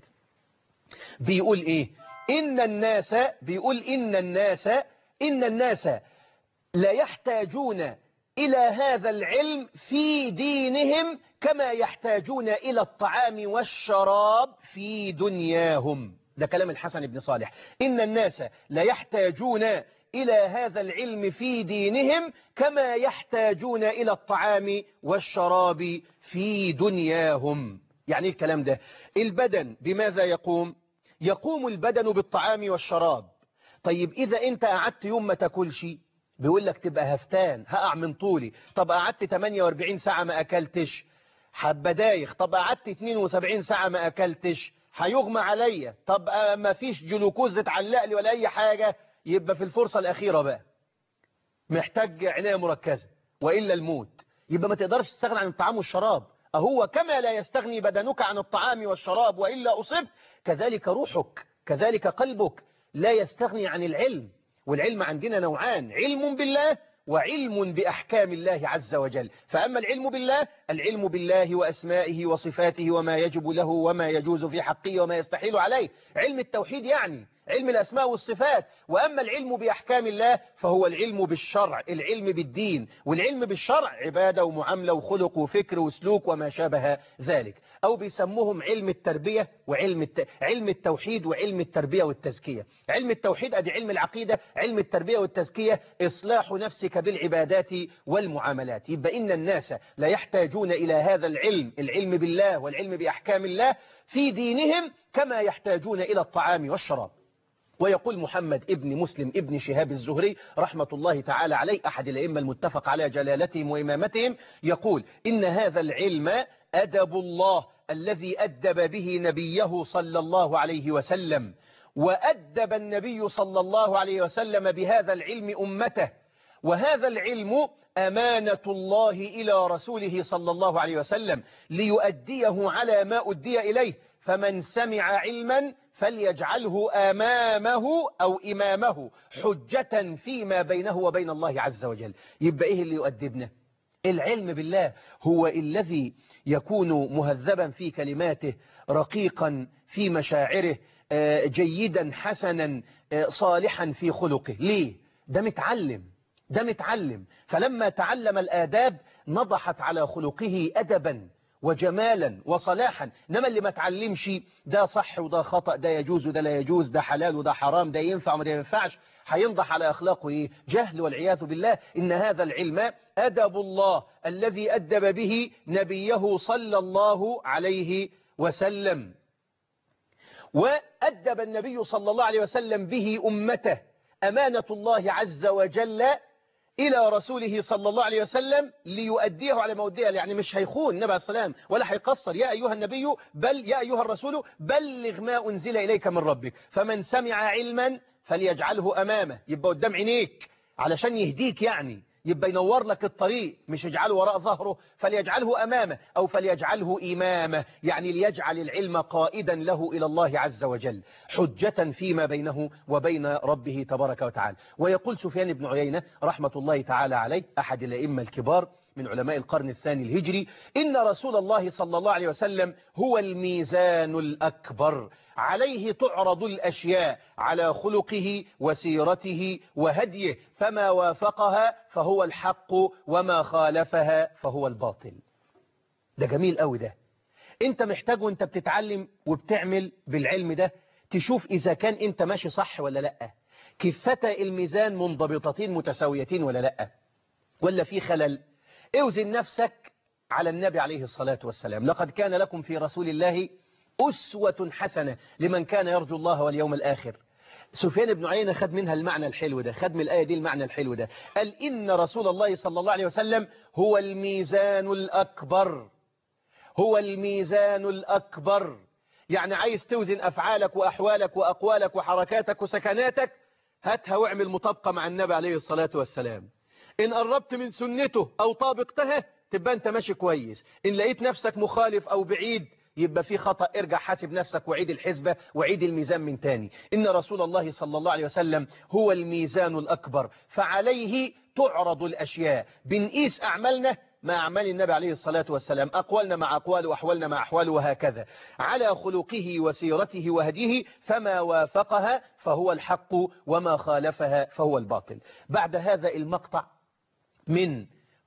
بيقول إيه إن الناس بيقول إن الناس إن الناس لا يحتاجون إلى هذا العلم في دينهم كما يحتاجون إلى الطعام والشراب في دنياهم ده كلام الحسن بن صالح إن الناس لا يحتاجون إلى هذا العلم في دينهم كما يحتاجون إلى الطعام والشراب في دنياهم يعني الكلام ده البدن بماذا يقوم يقوم البدن بالطعام والشراب طيب إذا أنت قعدت يوم ما تاكلش بيقول لك تبقى هفتان هقع من طولي طب قعدت 48 ساعة ما أكلتش حبة دايخ طب قعدت 72 ساعة ما أكلتش هيغمى عليا طب ما فيش جلوكوز اتعلق لي ولا أي حاجة يبقى في الفرصة الأخيرة بقى محتاج عناية مركزة وإلا الموت يبقى ما تقدرش تستغنى عن الطعام والشراب أهو كما لا يستغني بدنك عن الطعام والشراب وإلا أصبت كذلك روحك كذلك قلبك لا يستغني عن العلم والعلم عندنا نوعان علم بالله وعلم بأحكام الله عز وجل فأما العلم بالله العلم بالله وأسمائه وصفاته وما يجب له وما يجوز في حقه وما يستحيل عليه علم التوحيد يعني علم الأسماء والصفات وأما العلم بأحكام الله فهو العلم بالشرع العلم بالدين والعلم بالشرع عبادة ومعاملة وخلق وفكر وسلوك وما شابه ذلك أو بيسموهم علم التربية وعلم الت... علم التوحيد وعلم التربية والتزكية علم التوحيد أدي علم العقيدة علم التربية والتزكية إصلاح نفسك بالعبادات والمعاملات يبقى إن الناس لا يحتاجون إلى هذا العلم العلم بالله والعلم بأحكام الله في دينهم كما يحتاجون إلى الطعام والشراب ويقول محمد ابن مسلم ابن شهاب الزهري رحمة الله تعالى عليه أحد الأئمة المتفق على جلالتهم وإمامتهم يقول إن هذا العلم أدب الله الذي أدب به نبيه صلى الله عليه وسلم وأدب النبي صلى الله عليه وسلم بهذا العلم أمته وهذا العلم أمانة الله إلى رسوله صلى الله عليه وسلم ليؤديه على ما أدي إليه فمن سمع علما فليجعله أمامه أو إمامه حجة فيما بينه وبين الله عز وجل يبقى إيه اللي يؤدبنا العلم بالله هو الذي يكون مهذبا في كلماته رقيقا في مشاعره جيدا حسنا صالحا في خلقه ليه ده متعلم ده متعلم فلما تعلم الآداب نضحت على خلقه أدبا وجمالا وصلاحا إنما اللي ما تعلمش ده صح وده خطأ ده يجوز وده لا يجوز ده حلال وده حرام ده ينفع وده ينفعش هينضح على أخلاقه إيه؟ جهل والعياذ بالله إن هذا العلم أدب الله الذي أدب به نبيه صلى الله عليه وسلم وأدب النبي صلى الله عليه وسلم به أمته أمانة الله عز وجل إلى رسوله صلى الله عليه وسلم ليؤديه على موديه يعني مش هيخون النبي عليه السلام ولا هيقصر يا أيها النبي بل يا أيها الرسول بلغ ما أنزل إليك من ربك فمن سمع علما فليجعله أمامه يبقى قدام عينيك علشان يهديك يعني يبقى ينور لك الطريق مش يجعله وراء ظهره فليجعله أمامه أو فليجعله إمامه يعني ليجعل العلم قائدا له إلى الله عز وجل حجة فيما بينه وبين ربه تبارك وتعالى ويقول سفيان بن عيينة رحمة الله تعالى عليه أحد الأئمة الكبار من علماء القرن الثاني الهجري إن رسول الله صلى الله عليه وسلم هو الميزان الأكبر عليه تعرض الأشياء على خلقه وسيرته وهديه فما وافقها فهو الحق وما خالفها فهو الباطل ده جميل قوي ده انت محتاج وانت بتتعلم وبتعمل بالعلم ده تشوف إذا كان انت ماشي صح ولا لأ كفتا الميزان منضبطتين متساويتين ولا لأ ولا في خلل اوزن نفسك على النبي عليه الصلاة والسلام لقد كان لكم في رسول الله أسوة حسنة لمن كان يرجو الله واليوم الآخر سفيان بن عيينة خد منها المعنى الحلو ده خد من الآية دي المعنى الحلو ده قال إن رسول الله صلى الله عليه وسلم هو الميزان الأكبر هو الميزان الأكبر يعني عايز توزن أفعالك وأحوالك وأقوالك وحركاتك وسكناتك هاتها واعمل مطابقة مع النبي عليه الصلاة والسلام إن قربت من سنته أو طابقتها تبقى أنت ماشي كويس إن لقيت نفسك مخالف أو بعيد يبقى في خطأ ارجع حاسب نفسك وعيد الحسبة وعيد الميزان من تاني إن رسول الله صلى الله عليه وسلم هو الميزان الأكبر فعليه تعرض الأشياء بنقيس أعمالنا مع أعمال النبي عليه الصلاة والسلام أقوالنا مع أقوال وأحوالنا مع أحوال وهكذا على خلقه وسيرته وهديه فما وافقها فهو الحق وما خالفها فهو الباطل بعد هذا المقطع من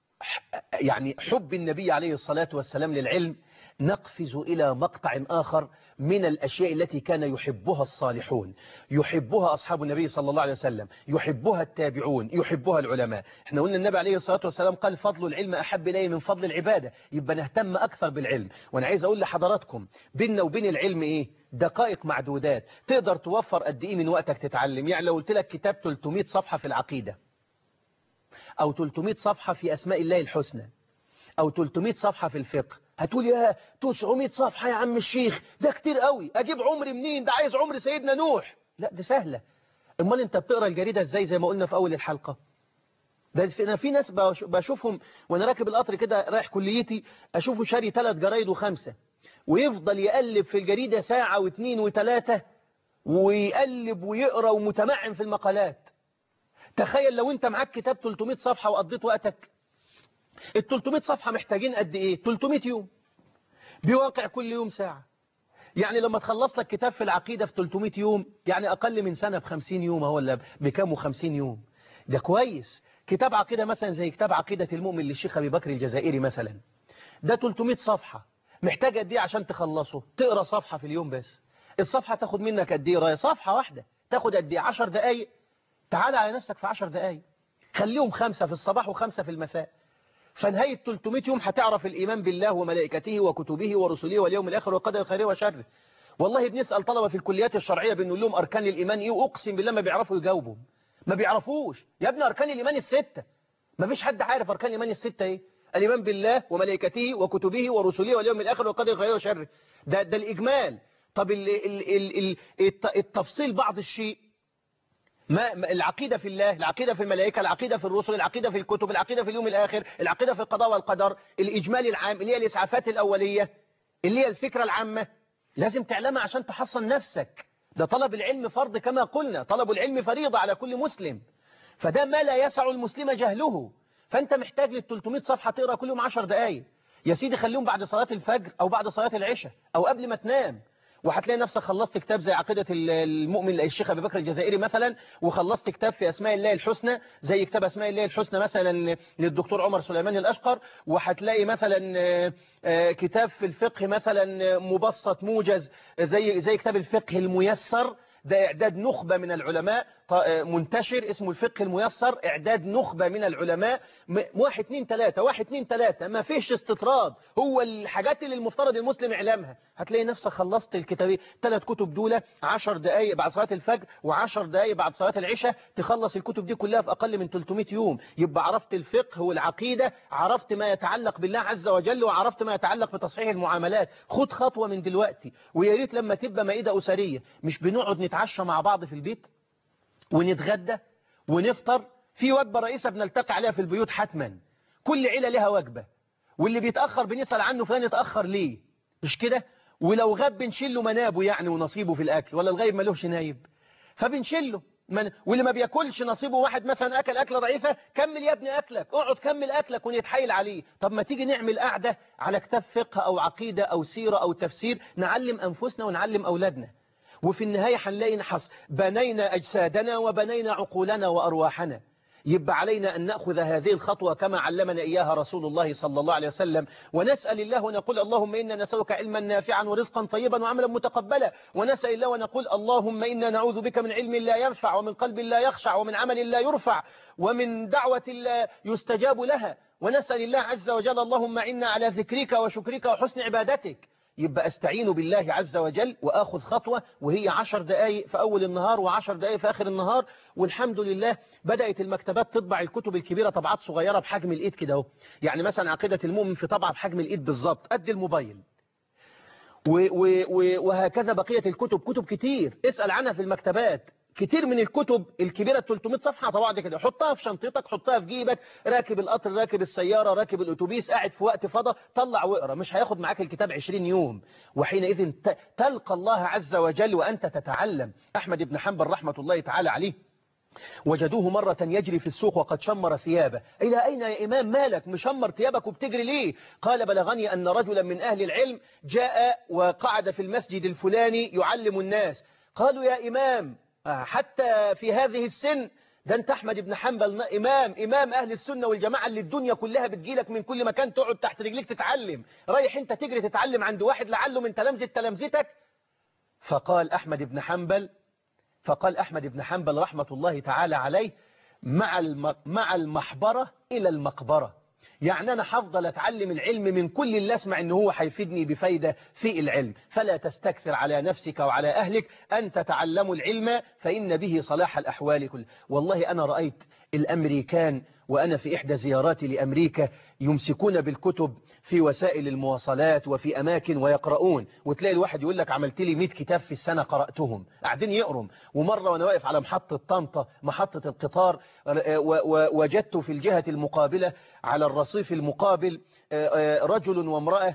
يعني حب النبي عليه الصلاة والسلام للعلم نقفز إلى مقطع آخر من الأشياء التي كان يحبها الصالحون يحبها أصحاب النبي صلى الله عليه وسلم يحبها التابعون يحبها العلماء احنا قلنا النبي عليه الصلاة والسلام قال فضل العلم أحب إليه من فضل العبادة يبقى نهتم أكثر بالعلم وأنا عايز أقول لحضراتكم بيننا وبين العلم إيه دقائق معدودات تقدر توفر قد إيه من وقتك تتعلم يعني لو قلت لك كتاب 300 صفحة في العقيدة أو 300 صفحة في أسماء الله الحسنى أو 300 صفحة في الفقه هتقول يا 900 صفحة يا عم الشيخ ده كتير قوي أجيب عمر منين ده عايز عمر سيدنا نوح لا دي سهلة امال انت بتقرأ الجريدة ازاي زي ما قلنا في أول الحلقة ده في, أنا في ناس بشوفهم وانا راكب القطر كده رايح كليتي أشوفه شاري ثلاث جرايد وخمسة ويفضل يقلب في الجريدة ساعة واثنين وثلاثة ويقلب ويقرأ ومتمعن في المقالات تخيل لو انت معاك كتاب 300 صفحة وقضيت وقتك ال 300 صفحة محتاجين قد ايه 300 يوم بواقع كل يوم ساعة يعني لما تخلص لك كتاب في العقيدة في 300 يوم يعني أقل من سنة ب 50 يوم هو ولا بكام 50 يوم ده كويس كتاب عقيدة مثلا زي كتاب عقيدة المؤمن للشيخ أبي بكر الجزائري مثلا ده 300 صفحة محتاج قد ايه عشان تخلصه تقرأ صفحة في اليوم بس الصفحة تاخد منك قد ايه صفحة واحدة تاخد قد ايه 10 دقايق تعال على نفسك في 10 دقايق خليهم خمسة في الصباح وخمسة في المساء فنهاية 300 يوم هتعرف الإيمان بالله وملائكته وكتبه ورسله واليوم الآخر وقدر خيره وشره والله بنسأل طلبة في الكليات الشرعية بنقول لهم أركان الإيمان إيه وأقسم بالله ما بيعرفوا يجاوبوا ما بيعرفوش يا ابني أركان الإيمان الستة ما فيش حد عارف أركان الإيمان الستة إيه الإيمان بالله وملائكته وكتبه ورسله واليوم الآخر وقدر خيره وشره ده, ده الإجمال طب ال ال ال ال التفصيل بعض الشيء ما العقيدة في الله العقيدة في الملائكة العقيدة في الرسل العقيدة في الكتب العقيدة في اليوم الآخر العقيدة في القضاء والقدر الإجمال العام اللي هي الإسعافات الأولية اللي هي الفكرة العامة لازم تعلمها عشان تحصن نفسك ده طلب العلم فرض كما قلنا طلب العلم فريضة على كل مسلم فده ما لا يسع المسلم جهله فأنت محتاج لل 300 صفحة تقرأ كل يوم 10 دقايق يا سيدي خليهم بعد صلاة الفجر أو بعد صلاة العشاء أو قبل ما تنام وهتلاقي نفسك خلصت كتاب زي عقيدة المؤمن الشيخ أبي بكر الجزائري مثلا وخلصت كتاب في أسماء الله الحسنى زي كتاب أسماء الله الحسنى مثلا للدكتور عمر سليمان الأشقر وهتلاقي مثلا كتاب في الفقه مثلا مبسط موجز زي زي كتاب الفقه الميسر ده إعداد نخبة من العلماء منتشر اسمه الفقه الميسر إعداد نخبة من العلماء واحد اتنين تلاتة واحد اتنين تلاتة ما فيش استطراد هو الحاجات اللي المفترض المسلم يعلمها هتلاقي نفسك خلصت الكتاب ثلاث كتب دولة عشر دقايق بعد صلاة الفجر وعشر دقايق بعد صلاة العشاء تخلص الكتب دي كلها في أقل من 300 يوم يبقى عرفت الفقه والعقيدة عرفت ما يتعلق بالله عز وجل وعرفت ما يتعلق بتصحيح المعاملات خد خطوة من دلوقتي ويا ريت لما تبقى مائدة أسرية مش بنقعد نتعشى مع بعض في البيت ونتغدى ونفطر في وجبة رئيسة بنلتقي عليها في البيوت حتما كل عيلة لها وجبة واللي بيتأخر بنسأل عنه فلان يتأخر ليه مش كده ولو غاب بنشيل له منابه يعني ونصيبه في الأكل ولا الغايب ملوش نايب فبنشيله من واللي ما بياكلش نصيبه واحد مثلا أكل أكلة ضعيفة كمل يا ابني أكلك اقعد كمل أكلك ونتحايل عليه طب ما تيجي نعمل قعدة على كتاب فقه أو عقيدة أو سيرة أو تفسير نعلم أنفسنا ونعلم أولادنا وفي النهاية هنلاقي نحص بنينا أجسادنا وبنينا عقولنا وأرواحنا يبقى علينا أن نأخذ هذه الخطوة كما علمنا إياها رسول الله صلى الله عليه وسلم ونسأل الله ونقول اللهم إنا نسألك علما نافعا ورزقا طيبا وعملا متقبلا ونسأل الله ونقول اللهم إنا نعوذ بك من علم لا ينفع ومن قلب لا يخشع ومن عمل لا يرفع ومن دعوة لا يستجاب لها ونسأل الله عز وجل اللهم إنا على ذكرك وشكرك وحسن عبادتك يبقى استعين بالله عز وجل وآخذ خطوة وهي عشر دقايق في أول النهار وعشر دقايق في آخر النهار والحمد لله بدأت المكتبات تطبع الكتب الكبيرة طبعات صغيرة بحجم الإيد كده اهو يعني مثلا عقيدة المؤمن في طبعة بحجم الإيد بالظبط قد الموبايل و و و وهكذا بقية الكتب كتب كتير اسأل عنها في المكتبات كتير من الكتب الكبيرة 300 صفحة طبعا كده حطها في شنطتك حطها في جيبك راكب القطر راكب السيارة راكب الأتوبيس قاعد في وقت فضى طلع واقرا مش هياخد معاك الكتاب 20 يوم وحينئذ تلقى الله عز وجل وأنت تتعلم أحمد بن حنبل رحمة الله تعالى عليه وجدوه مرة يجري في السوق وقد شمر ثيابه إلى أين يا إمام مالك مشمر ثيابك وبتجري ليه قال بلغني أن رجلا من أهل العلم جاء وقعد في المسجد الفلاني يعلم الناس قالوا يا إمام حتى في هذه السن ده انت احمد بن حنبل امام امام اهل السنه والجماعه اللي الدنيا كلها بتجيلك من كل مكان تقعد تحت رجليك تتعلم رايح انت تجري تتعلم عند واحد لعله من تلامذه تلامذتك فقال احمد بن حنبل فقال احمد بن حنبل رحمه الله تعالى عليه مع مع المحبره الى المقبره يعني أنا هفضل أتعلم العلم من كل اللي أسمع إن هو هيفيدني بفايدة في العلم فلا تستكثر على نفسك وعلى أهلك أن تتعلموا العلم فإن به صلاح الأحوال كل والله أنا رأيت الأمريكان وأنا في إحدى زياراتي لأمريكا يمسكون بالكتب في وسائل المواصلات وفي أماكن ويقرؤون وتلاقي الواحد يقول لك عملت لي 100 كتاب في السنة قرأتهم قاعدين يقرم ومرة وأنا واقف على محطة طنطا محطة القطار وجدت في الجهة المقابلة على الرصيف المقابل رجل وامرأة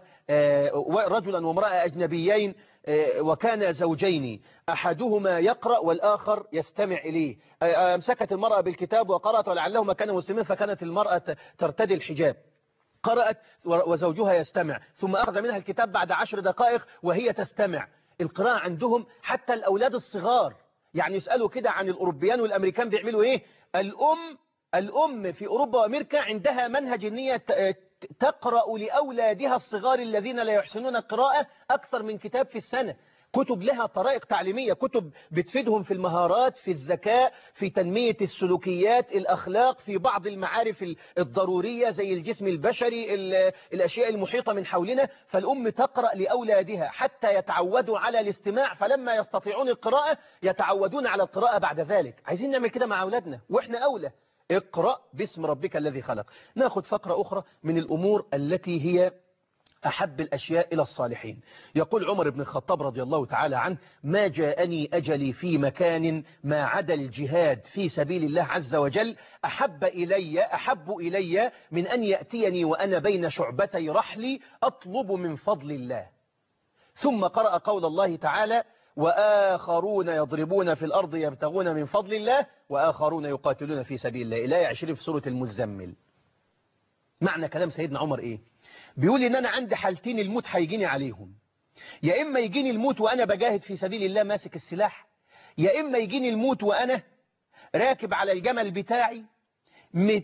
رجلا وامرأة أجنبيين وكان زوجين أحدهما يقرأ والآخر يستمع إليه أمسكت المرأة بالكتاب وقرأت ولعلهما كانوا مسلمين فكانت المرأة ترتدي الحجاب قرأت وزوجها يستمع ثم أخذ منها الكتاب بعد عشر دقائق وهي تستمع القراءة عندهم حتى الأولاد الصغار يعني يسألوا كده عن الأوروبيان والأمريكان بيعملوا إيه الأم الأم في أوروبا وأمريكا عندها منهج أن هي تقرأ لأولادها الصغار الذين لا يحسنون القراءة أكثر من كتاب في السنة كتب لها طرائق تعليمية كتب بتفيدهم في المهارات في الذكاء في تنمية السلوكيات الأخلاق في بعض المعارف الضرورية زي الجسم البشري الأشياء المحيطة من حولنا فالأم تقرأ لأولادها حتى يتعودوا على الاستماع فلما يستطيعون القراءة يتعودون على القراءة بعد ذلك عايزين نعمل كده مع أولادنا وإحنا أولى اقرأ باسم ربك الذي خلق ناخذ فقرة أخرى من الأمور التي هي أحب الأشياء إلى الصالحين يقول عمر بن الخطاب رضي الله تعالى عنه ما جاءني أجلي في مكان ما عدا الجهاد في سبيل الله عز وجل أحب إلي أحب إلي من أن يأتيني وأنا بين شعبتي رحلي أطلب من فضل الله ثم قرأ قول الله تعالى وآخرون يضربون في الأرض يبتغون من فضل الله وآخرون يقاتلون في سبيل الله الآية 20 في سورة المزمل معنى كلام سيدنا عمر إيه بيقول إن أنا عندي حالتين الموت هيجيني عليهم يا إما يجيني الموت وأنا بجاهد في سبيل الله ماسك السلاح يا إما يجيني الموت وأنا راكب على الجمل بتاعي مت...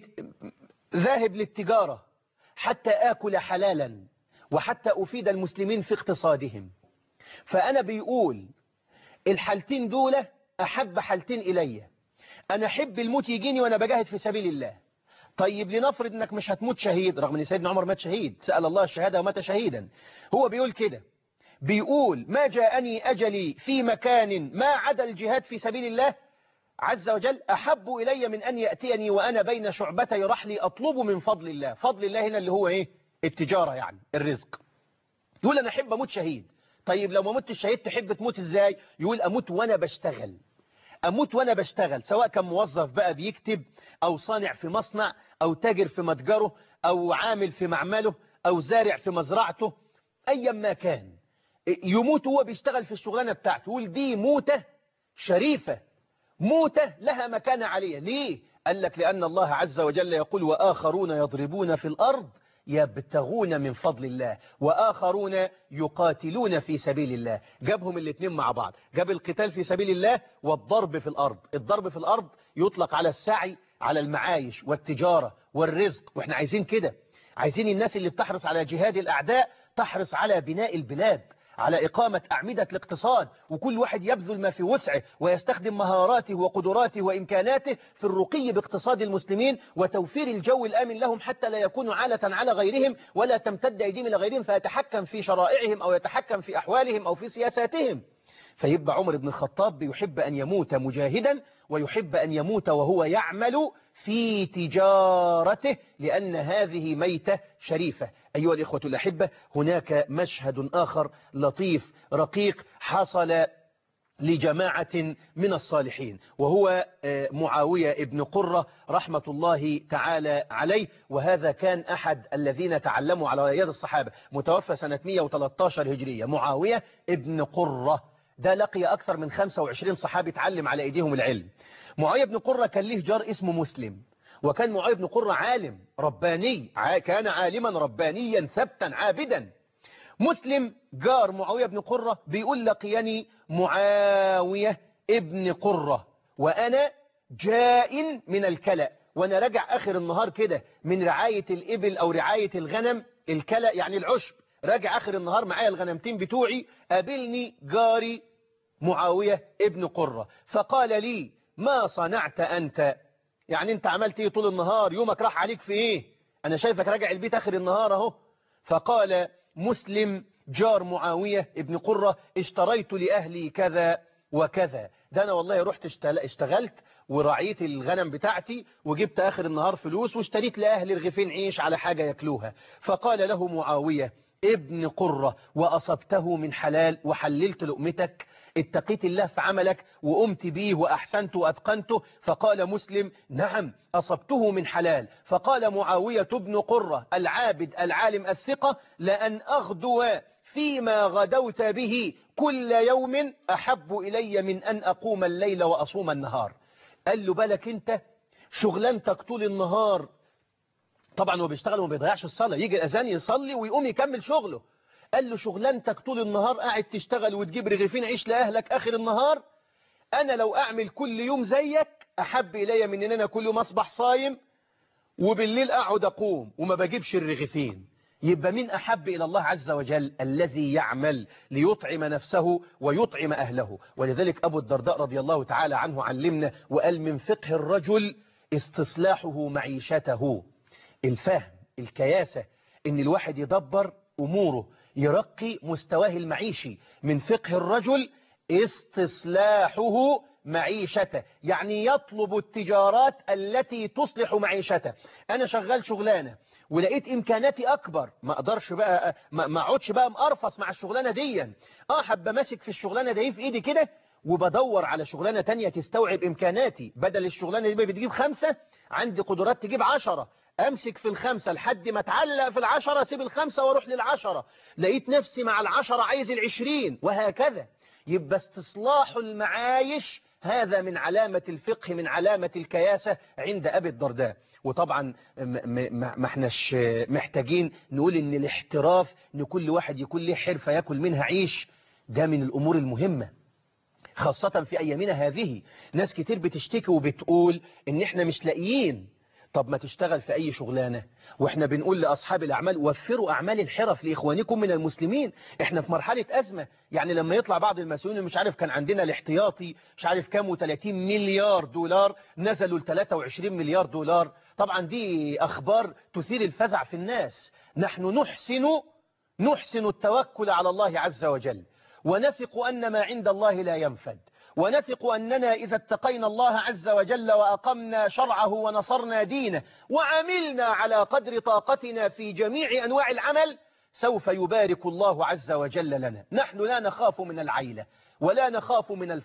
ذاهب للتجارة حتى آكل حلالا وحتى أفيد المسلمين في اقتصادهم فأنا بيقول الحالتين دول أحب حالتين إلي أنا أحب الموت يجيني وأنا بجاهد في سبيل الله طيب لنفرض أنك مش هتموت شهيد رغم أن سيدنا عمر مات شهيد سأل الله الشهادة ومات شهيدا هو بيقول كده بيقول ما جاءني أجلي في مكان ما عدا الجهاد في سبيل الله عز وجل أحب إلي من أن يأتيني وأنا بين شعبتي رحلي أطلب من فضل الله فضل الله هنا اللي هو إيه التجارة يعني الرزق يقول أنا أحب أموت شهيد طيب لو ما مت الشهيد تحب تموت إزاي يقول أموت وأنا بشتغل اموت وانا بشتغل سواء كان موظف بقى بيكتب او صانع في مصنع او تاجر في متجره او عامل في معمله او زارع في مزرعته ايا ما كان يموت وهو بيشتغل في الشغلانه بتاعته يقول دي موته شريفه موته لها مكانه عاليه ليه قال لك لان الله عز وجل يقول واخرون يضربون في الارض يبتغون من فضل الله وآخرون يقاتلون في سبيل الله جابهم الاثنين مع بعض جاب القتال في سبيل الله والضرب في الأرض الضرب في الأرض يطلق على السعي على المعايش والتجارة والرزق واحنا عايزين كده عايزين الناس اللي بتحرص على جهاد الأعداء تحرص على بناء البلاد على إقامة أعمدة الاقتصاد وكل واحد يبذل ما في وسعه ويستخدم مهاراته وقدراته وإمكاناته في الرقي باقتصاد المسلمين وتوفير الجو الآمن لهم حتى لا يكونوا عالة على غيرهم ولا تمتد أيديهم إلى غيرهم فيتحكم في شرائعهم أو يتحكم في أحوالهم أو في سياساتهم فيبقى عمر بن الخطاب بيحب أن يموت مجاهدا ويحب أن يموت وهو يعمل في تجارته لأن هذه ميتة شريفة أيها الإخوة الأحبة هناك مشهد آخر لطيف رقيق حصل لجماعة من الصالحين وهو معاوية ابن قرة رحمة الله تعالى عليه وهذا كان أحد الذين تعلموا على يد الصحابة متوفى سنة 113 هجرية معاوية ابن قرة ده لقي أكثر من 25 صحابي تعلم على أيديهم العلم معاوية بن قرة كان له جار اسمه مسلم وكان معاوية بن قرة عالم رباني كان عالما ربانيا ثبتا عابدا مسلم جار معاوية بن قرة بيقول لقيني معاوية ابن قرة وأنا جاء من الكلأ وأنا راجع آخر النهار كده من رعاية الإبل أو رعاية الغنم الكلأ يعني العشب راجع آخر النهار معايا الغنمتين بتوعي قابلني جاري معاوية ابن قرة فقال لي ما صنعت أنت يعني أنت عملت إيه طول النهار يومك راح عليك في إيه أنا شايفك راجع البيت آخر النهار أهو فقال مسلم جار معاوية ابن قرة اشتريت لأهلي كذا وكذا ده أنا والله رحت اشتغلت ورعيت الغنم بتاعتي وجبت آخر النهار فلوس واشتريت لأهلي رغيفين عيش على حاجة يكلوها فقال له معاوية ابن قرة وأصبته من حلال وحللت لقمتك اتقيت الله في عملك وقمت به وأحسنت وأتقنته فقال مسلم نعم أصبته من حلال فقال معاوية بن قرة العابد العالم الثقة لأن أغدو فيما غدوت به كل يوم أحب إلي من أن أقوم الليل وأصوم النهار قال له بالك أنت شغلانتك طول النهار طبعا هو بيشتغل وما بيضيعش الصلاة يجي الأذان يصلي ويقوم يكمل شغله قال له شغلانتك طول النهار قاعد تشتغل وتجيب رغيفين عيش لأهلك آخر النهار أنا لو أعمل كل يوم زيك أحب إلي من أن أنا كل يوم أصبح صايم وبالليل أقعد أقوم وما بجيبش الرغيفين يبقى مين أحب إلى الله عز وجل الذي يعمل ليطعم نفسه ويطعم أهله ولذلك أبو الدرداء رضي الله تعالى عنه علمنا وقال من فقه الرجل استصلاحه معيشته الفهم الكياسة ان الواحد يدبر أموره يرقي مستواه المعيشي من فقه الرجل استصلاحه معيشته يعني يطلب التجارات التي تصلح معيشته أنا شغال شغلانة ولقيت إمكاناتي أكبر ما أقدرش بقى ما أقعدش بقى مقرفص مع الشغلانة دي آه حب ماسك في الشغلانة دي في إيدي كده وبدور على شغلانة تانية تستوعب إمكاناتي بدل الشغلانة دي بتجيب خمسة عندي قدرات تجيب عشرة امسك في الخمسة لحد ما اتعلق في العشرة سيب الخمسة واروح للعشرة لقيت نفسي مع العشرة عايز العشرين وهكذا يبقى استصلاح المعايش هذا من علامة الفقه من علامة الكياسة عند أبي الدرداء وطبعا ما احناش محتاجين نقول ان الاحتراف ان كل واحد يكون له حرفة ياكل منها عيش ده من الأمور المهمة خاصة في أيامنا هذه ناس كتير بتشتكي وبتقول ان احنا مش لاقيين طب ما تشتغل في أي شغلانة وإحنا بنقول لأصحاب الأعمال وفروا أعمال الحرف لإخوانكم من المسلمين إحنا في مرحلة أزمة يعني لما يطلع بعض المسؤولين مش عارف كان عندنا الاحتياطي مش عارف كام و30 مليار دولار نزلوا ل 23 مليار دولار طبعا دي أخبار تثير الفزع في الناس نحن نحسن نحسن التوكل على الله عز وجل ونثق أن ما عند الله لا ينفد ونثق أننا إذا اتقينا الله عز وجل وأقمنا شرعه ونصرنا دينه وعملنا على قدر طاقتنا في جميع أنواع العمل سوف يبارك الله عز وجل لنا نحن لا نخاف من العيلة ولا نخاف من الفقر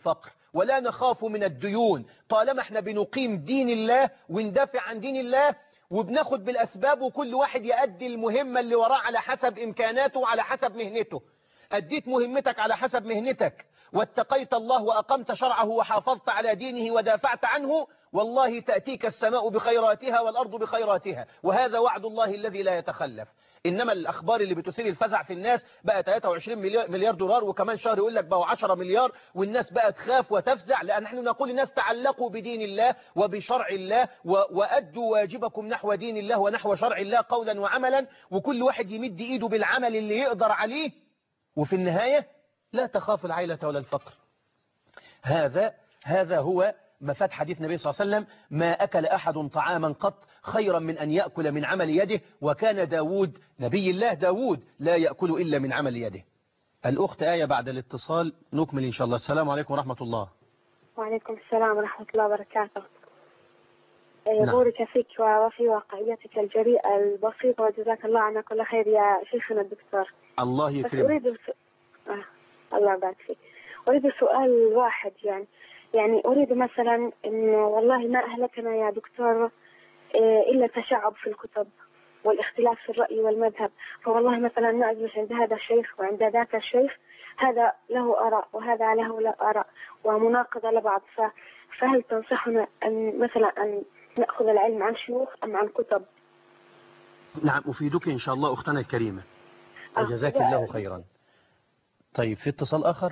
ولا نخاف من الديون طالما احنا بنقيم دين الله وندافع عن دين الله وبناخد بالأسباب وكل واحد يأدي المهمة اللي وراه على حسب إمكاناته وعلى حسب مهنته أديت مهمتك على حسب مهنتك واتقيت الله وأقمت شرعه وحافظت على دينه ودافعت عنه والله تأتيك السماء بخيراتها والأرض بخيراتها وهذا وعد الله الذي لا يتخلف إنما الأخبار اللي بتثير الفزع في الناس بقى 23 مليار مليار دولار وكمان شهر يقول لك بقوا 10 مليار والناس بقى تخاف وتفزع لأن نحن نقول للناس تعلقوا بدين الله وبشرع الله و- وأدوا واجبكم نحو دين الله ونحو شرع الله قولا وعملا وكل واحد يمد إيده بالعمل اللي يقدر عليه وفي النهاية لا تخاف العيلة ولا الفقر هذا هذا هو مفاد حديث النبي صلى الله عليه وسلم ما أكل أحد طعاما قط خيرا من أن يأكل من عمل يده وكان داود نبي الله داود لا يأكل إلا من عمل يده الأخت آية بعد الاتصال نكمل إن شاء الله السلام عليكم ورحمة الله وعليكم السلام ورحمة الله وبركاته نعم. بورك فيك وفي واقعيتك الجريئة البسيطة وجزاك الله عنا كل خير يا شيخنا الدكتور الله بس يكرمك أريد الس... آه. الله يبارك فيك أريد سؤال واحد يعني يعني أريد مثلا إنه والله ما أهلكنا يا دكتور آه، إلا التشعب في الكتب والاختلاف في الرأي والمذهب فوالله مثلا نجلس عند هذا الشيخ وعند ذاك الشيخ هذا له آراء وهذا له لا آراء ومناقضة لبعض ف... فهل تنصحنا أن مثلا أن نأخذ العلم عن شيوخ أم عن كتب نعم أفيدك إن شاء الله أختنا الكريمة وجزاك الله خيرا طيب في اتصال آخر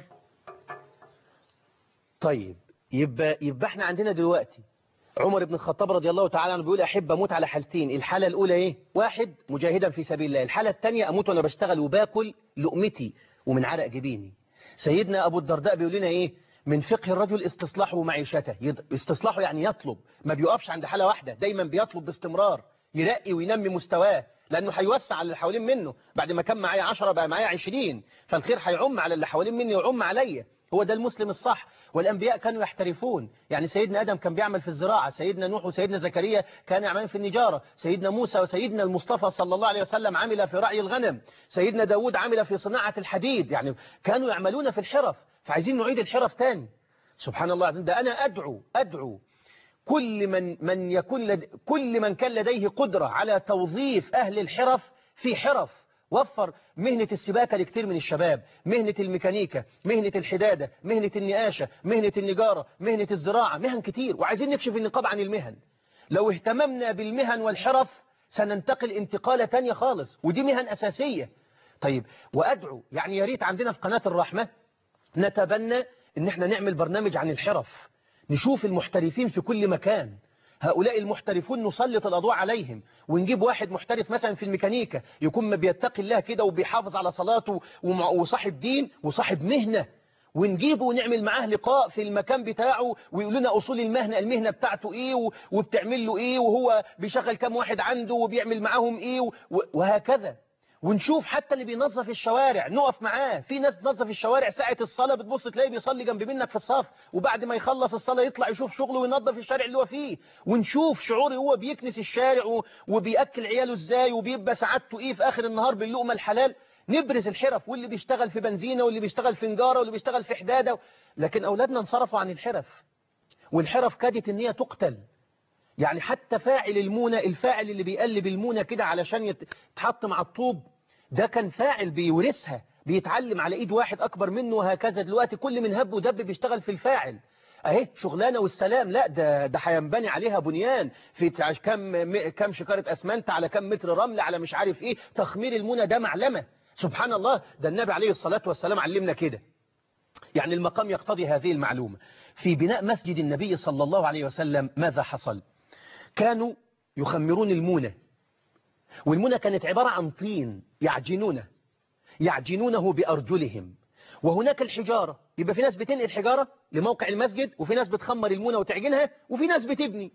طيب يبقى, يبقى احنا عندنا دلوقتي عمر بن الخطاب رضي الله تعالى عنه بيقول أحب أموت على حالتين الحالة الأولى إيه واحد مجاهدا في سبيل الله الحالة الثانية أموت وأنا بشتغل وباكل لقمتي ومن عرق جبيني سيدنا أبو الدرداء بيقول لنا إيه من فقه الرجل استصلاحه معيشته يض- استصلاحه يعني يطلب ما بيقفش عند حالة واحدة دايما بيطلب باستمرار يرقي وينمي مستواه لأنه هيوسع على اللي حوالين منه بعد ما كان معايا 10 بقى معايا 20 فالخير هيعم على اللي حوالين مني ويعم عليا هو ده المسلم الصح والأنبياء كانوا يحترفون يعني سيدنا آدم كان بيعمل في الزراعة سيدنا نوح وسيدنا زكريا كان يعمل في النجارة سيدنا موسى وسيدنا المصطفى صلى الله عليه وسلم عمل في رعي الغنم سيدنا داود عمل في صناعة الحديد يعني كانوا يعملون في الحرف فعايزين نعيد الحرف تاني سبحان الله العظيم ده أنا أدعو أدعو كل من من يكون لد... كل من كان لديه قدرة على توظيف أهل الحرف في حرف وفر مهنة السباكة لكثير من الشباب مهنة الميكانيكا مهنة الحدادة مهنة النقاشة مهنة النجارة مهنة الزراعة مهن كتير وعايزين نكشف النقاب عن المهن لو اهتممنا بالمهن والحرف سننتقل انتقالة تانية خالص ودي مهن أساسية طيب وأدعو يعني يا ريت عندنا في قناة الرحمة نتبنى ان احنا نعمل برنامج عن الحرف نشوف المحترفين في كل مكان هؤلاء المحترفون نسلط الأضواء عليهم ونجيب واحد محترف مثلا في الميكانيكا يكون ما بيتقي الله كده وبيحافظ على صلاته ومع- وصاحب دين وصاحب مهنة ونجيبه ونعمل معاه لقاء في المكان بتاعه ويقول لنا أصول المهنة المهنة بتاعته إيه و- وبتعمل له إيه وهو بيشغل كام واحد عنده وبيعمل معاهم إيه و- وهكذا ونشوف حتى اللي بينظف الشوارع نقف معاه في ناس بتنظف الشوارع ساعة الصلاة بتبص تلاقيه بيصلي جنب منك في الصف وبعد ما يخلص الصلاة يطلع يشوف شغله وينظف الشارع اللي هو فيه ونشوف شعوري هو بيكنس الشارع و- وبيأكل عياله ازاي وبيبقى سعادته ايه في آخر النهار باللقمة الحلال نبرز الحرف واللي بيشتغل في بنزينة واللي بيشتغل في نجارة واللي بيشتغل في حدادة لكن أولادنا انصرفوا عن الحرف والحرف كادت ان هي تقتل يعني حتى فاعل المونة الفاعل اللي بيقلب المونة كده علشان يت- يتحط مع الطوب ده كان فاعل بيورثها بيتعلم على ايد واحد اكبر منه وهكذا دلوقتي كل من هب ودب بيشتغل في الفاعل اهي شغلانه والسلام لا ده ده هينبني عليها بنيان في تع- كم م- كم شكاره اسمنت على كم متر رمل على مش عارف ايه تخمير المونة ده معلمه سبحان الله ده النبي عليه الصلاه والسلام علمنا كده يعني المقام يقتضي هذه المعلومة في بناء مسجد النبي صلى الله عليه وسلم ماذا حصل كانوا يخمرون المونة والمونة كانت عبارة عن طين يعجنونه يعجنونه بأرجلهم وهناك الحجارة يبقى في ناس بتنقل حجارة لموقع المسجد وفي ناس بتخمر المونة وتعجنها وفي ناس بتبني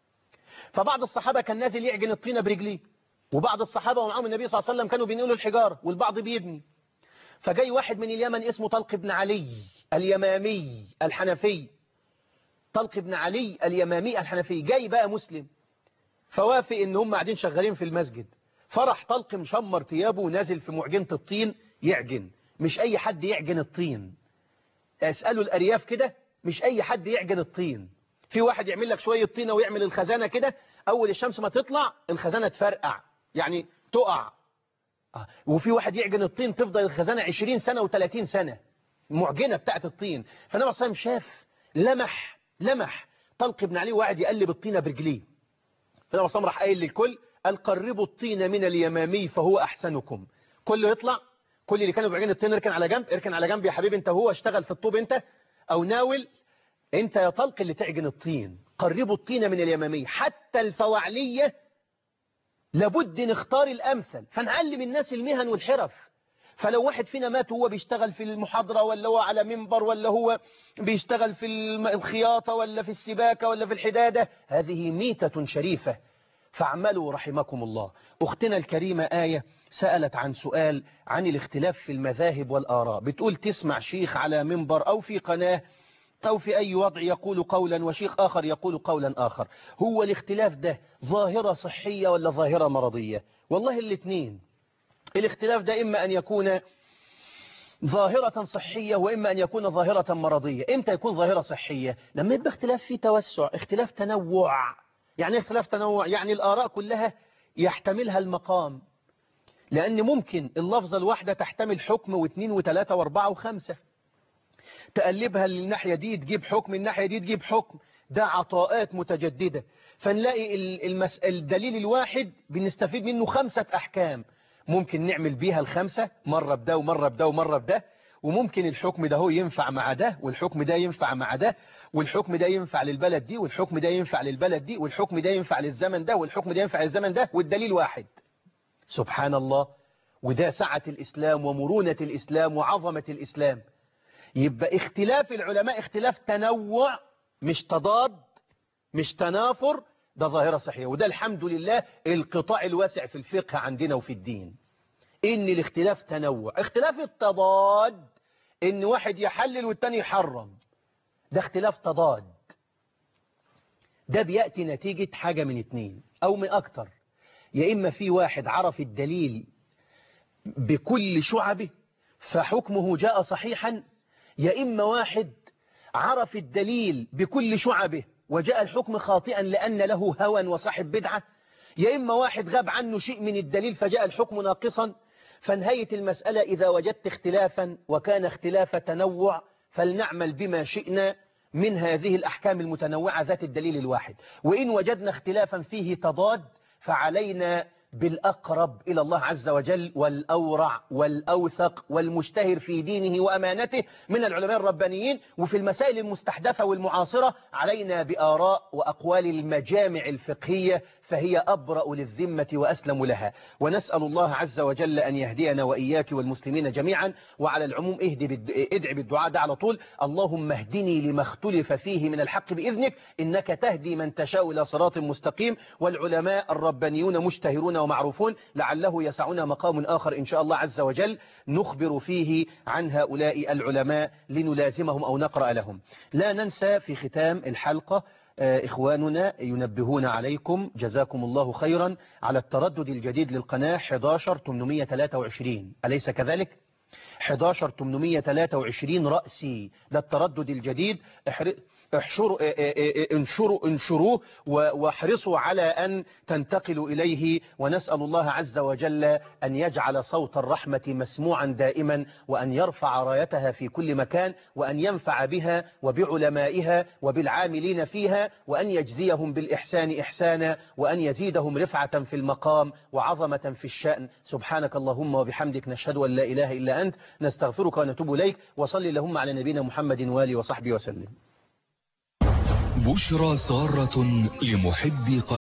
فبعض الصحابة كان نازل يعجن الطينة برجليه وبعض الصحابة ومعهم النبي صلى الله عليه وسلم كانوا بينقلوا الحجارة والبعض بيبني فجاي واحد من اليمن اسمه طلق بن علي اليمامي الحنفي طلق بن علي اليمامي الحنفي جاي بقى مسلم فوافق ان هم قاعدين شغالين في المسجد فرح طلق مشمر ثيابه ونازل في معجنة الطين يعجن مش اي حد يعجن الطين اسألوا الارياف كده مش أي حد يعجن الطين في واحد يعمل لك شوية طينة ويعمل الخزانة كده أول الشمس ما تطلع الخزانة تفرقع يعني تقع آه، وفي واحد يعجن الطين تفضل الخزانة 20 سنة و30 سنة معجنة بتاعت الطين فالنبي صلى الله عليه وسلم شاف لمح لمح طلق بن علي وقاعد يقلب الطينة برجليه فالنبي صلى الله عليه وسلم راح قايل للكل قال قربوا الطين من اليمامي فهو أحسنكم كله يطلع كل اللي كانوا بعجين الطين اركن على جنب اركن على جنب يا حبيبي انت وهو اشتغل في الطوب انت او ناول انت يا طلق اللي تعجن الطين قربوا الطين من اليمامي حتى الفواعلية لابد نختار الأمثل فنعلم الناس المهن والحرف فلو واحد فينا مات وهو بيشتغل في المحاضرة ولا هو على منبر ولا هو بيشتغل في الم- الخياطة ولا في السباكة ولا في الحدادة هذه ميتة شريفة فاعملوا رحمكم الله أختنا الكريمة آية سألت عن سؤال عن الاختلاف في المذاهب والآراء بتقول تسمع شيخ على منبر أو في قناة أو في أي وضع يقول قولا وشيخ آخر يقول قولا آخر هو الاختلاف ده ظاهرة صحية ولا ظاهرة مرضية والله الاثنين الاختلاف ده إما أن يكون ظاهرة صحية وإما أن يكون ظاهرة مرضية إمتى يكون ظاهرة صحية لما يبقى اختلاف في توسع اختلاف تنوع يعني إيه اختلاف تنوع يعني الآراء كلها يحتملها المقام لأن ممكن اللفظة الواحدة تحتمل حكم واثنين وثلاثة واربعة وخمسة تقلبها للناحية دي تجيب حكم الناحية دي تجيب حكم ده عطاءات متجددة فنلاقي ال- المس... الدليل الواحد بنستفيد منه خمسة أحكام ممكن نعمل بيها الخمسة مرة بده ومرة بده ومرة بده وممكن الحكم ده هو ينفع مع ده والحكم ده ينفع مع ده والحكم ده ينفع للبلد دي والحكم ده ينفع للبلد دي والحكم ده ينفع للزمن ده والحكم ده ينفع للزمن ده والدليل واحد سبحان الله وده سعة الإسلام ومرونة الإسلام وعظمة الإسلام يبقى اختلاف العلماء اختلاف تنوع مش تضاد مش تنافر ده ظاهرة صحية وده الحمد لله القطاع الواسع في الفقه عندنا وفي الدين ان الاختلاف تنوع اختلاف التضاد ان واحد يحلل والتاني يحرم ده اختلاف تضاد ده بيأتي نتيجة حاجة من اتنين او من اكتر يا اما في واحد عرف الدليل بكل شعبه فحكمه جاء صحيحا يا إما واحد عرف الدليل بكل شعبه وجاء الحكم خاطئا لأن له هوى وصاحب بدعة يا إما واحد غاب عنه شيء من الدليل فجاء الحكم ناقصا فنهاية المسألة إذا وجدت اختلافا وكان اختلاف تنوع فلنعمل بما شئنا من هذه الأحكام المتنوعة ذات الدليل الواحد وإن وجدنا اختلافا فيه تضاد فعلينا بالأقرب إلى الله عز وجل والأورع والأوثق والمشتهر في دينه وأمانته من العلماء الربانيين وفي المسائل المستحدثة والمعاصرة علينا بآراء وأقوال المجامع الفقهية فهي أبرأ للذمة وأسلم لها ونسأل الله عز وجل أن يهدينا وإياك والمسلمين جميعا وعلى العموم اهدي بالد... ادعي بالدعاء ده على طول اللهم اهدني لما اختلف فيه من الحق بإذنك إنك تهدي من تشاء إلى صراط مستقيم والعلماء الربانيون مشتهرون ومعروفون لعله يسعنا مقام آخر إن شاء الله عز وجل نخبر فيه عن هؤلاء العلماء لنلازمهم أو نقرأ لهم لا ننسى في ختام الحلقة إخواننا ينبهون عليكم جزاكم الله خيرا على التردد الجديد للقناة 11823 أليس كذلك؟ 11823 رأسي ده التردد الجديد احشروا انشروا انشروه واحرصوا على أن تنتقلوا إليه ونسأل الله عز وجل أن يجعل صوت الرحمة مسموعا دائما وأن يرفع رايتها في كل مكان وأن ينفع بها وبعلمائها وبالعاملين فيها وأن يجزيهم بالإحسان إحسانا وأن يزيدهم رفعة في المقام وعظمة في الشأن سبحانك اللهم وبحمدك نشهد أن لا إله إلا أنت نستغفرك ونتوب إليك وصلي اللهم على نبينا محمد وآله وصحبه وسلم بشرى سارة لمحبي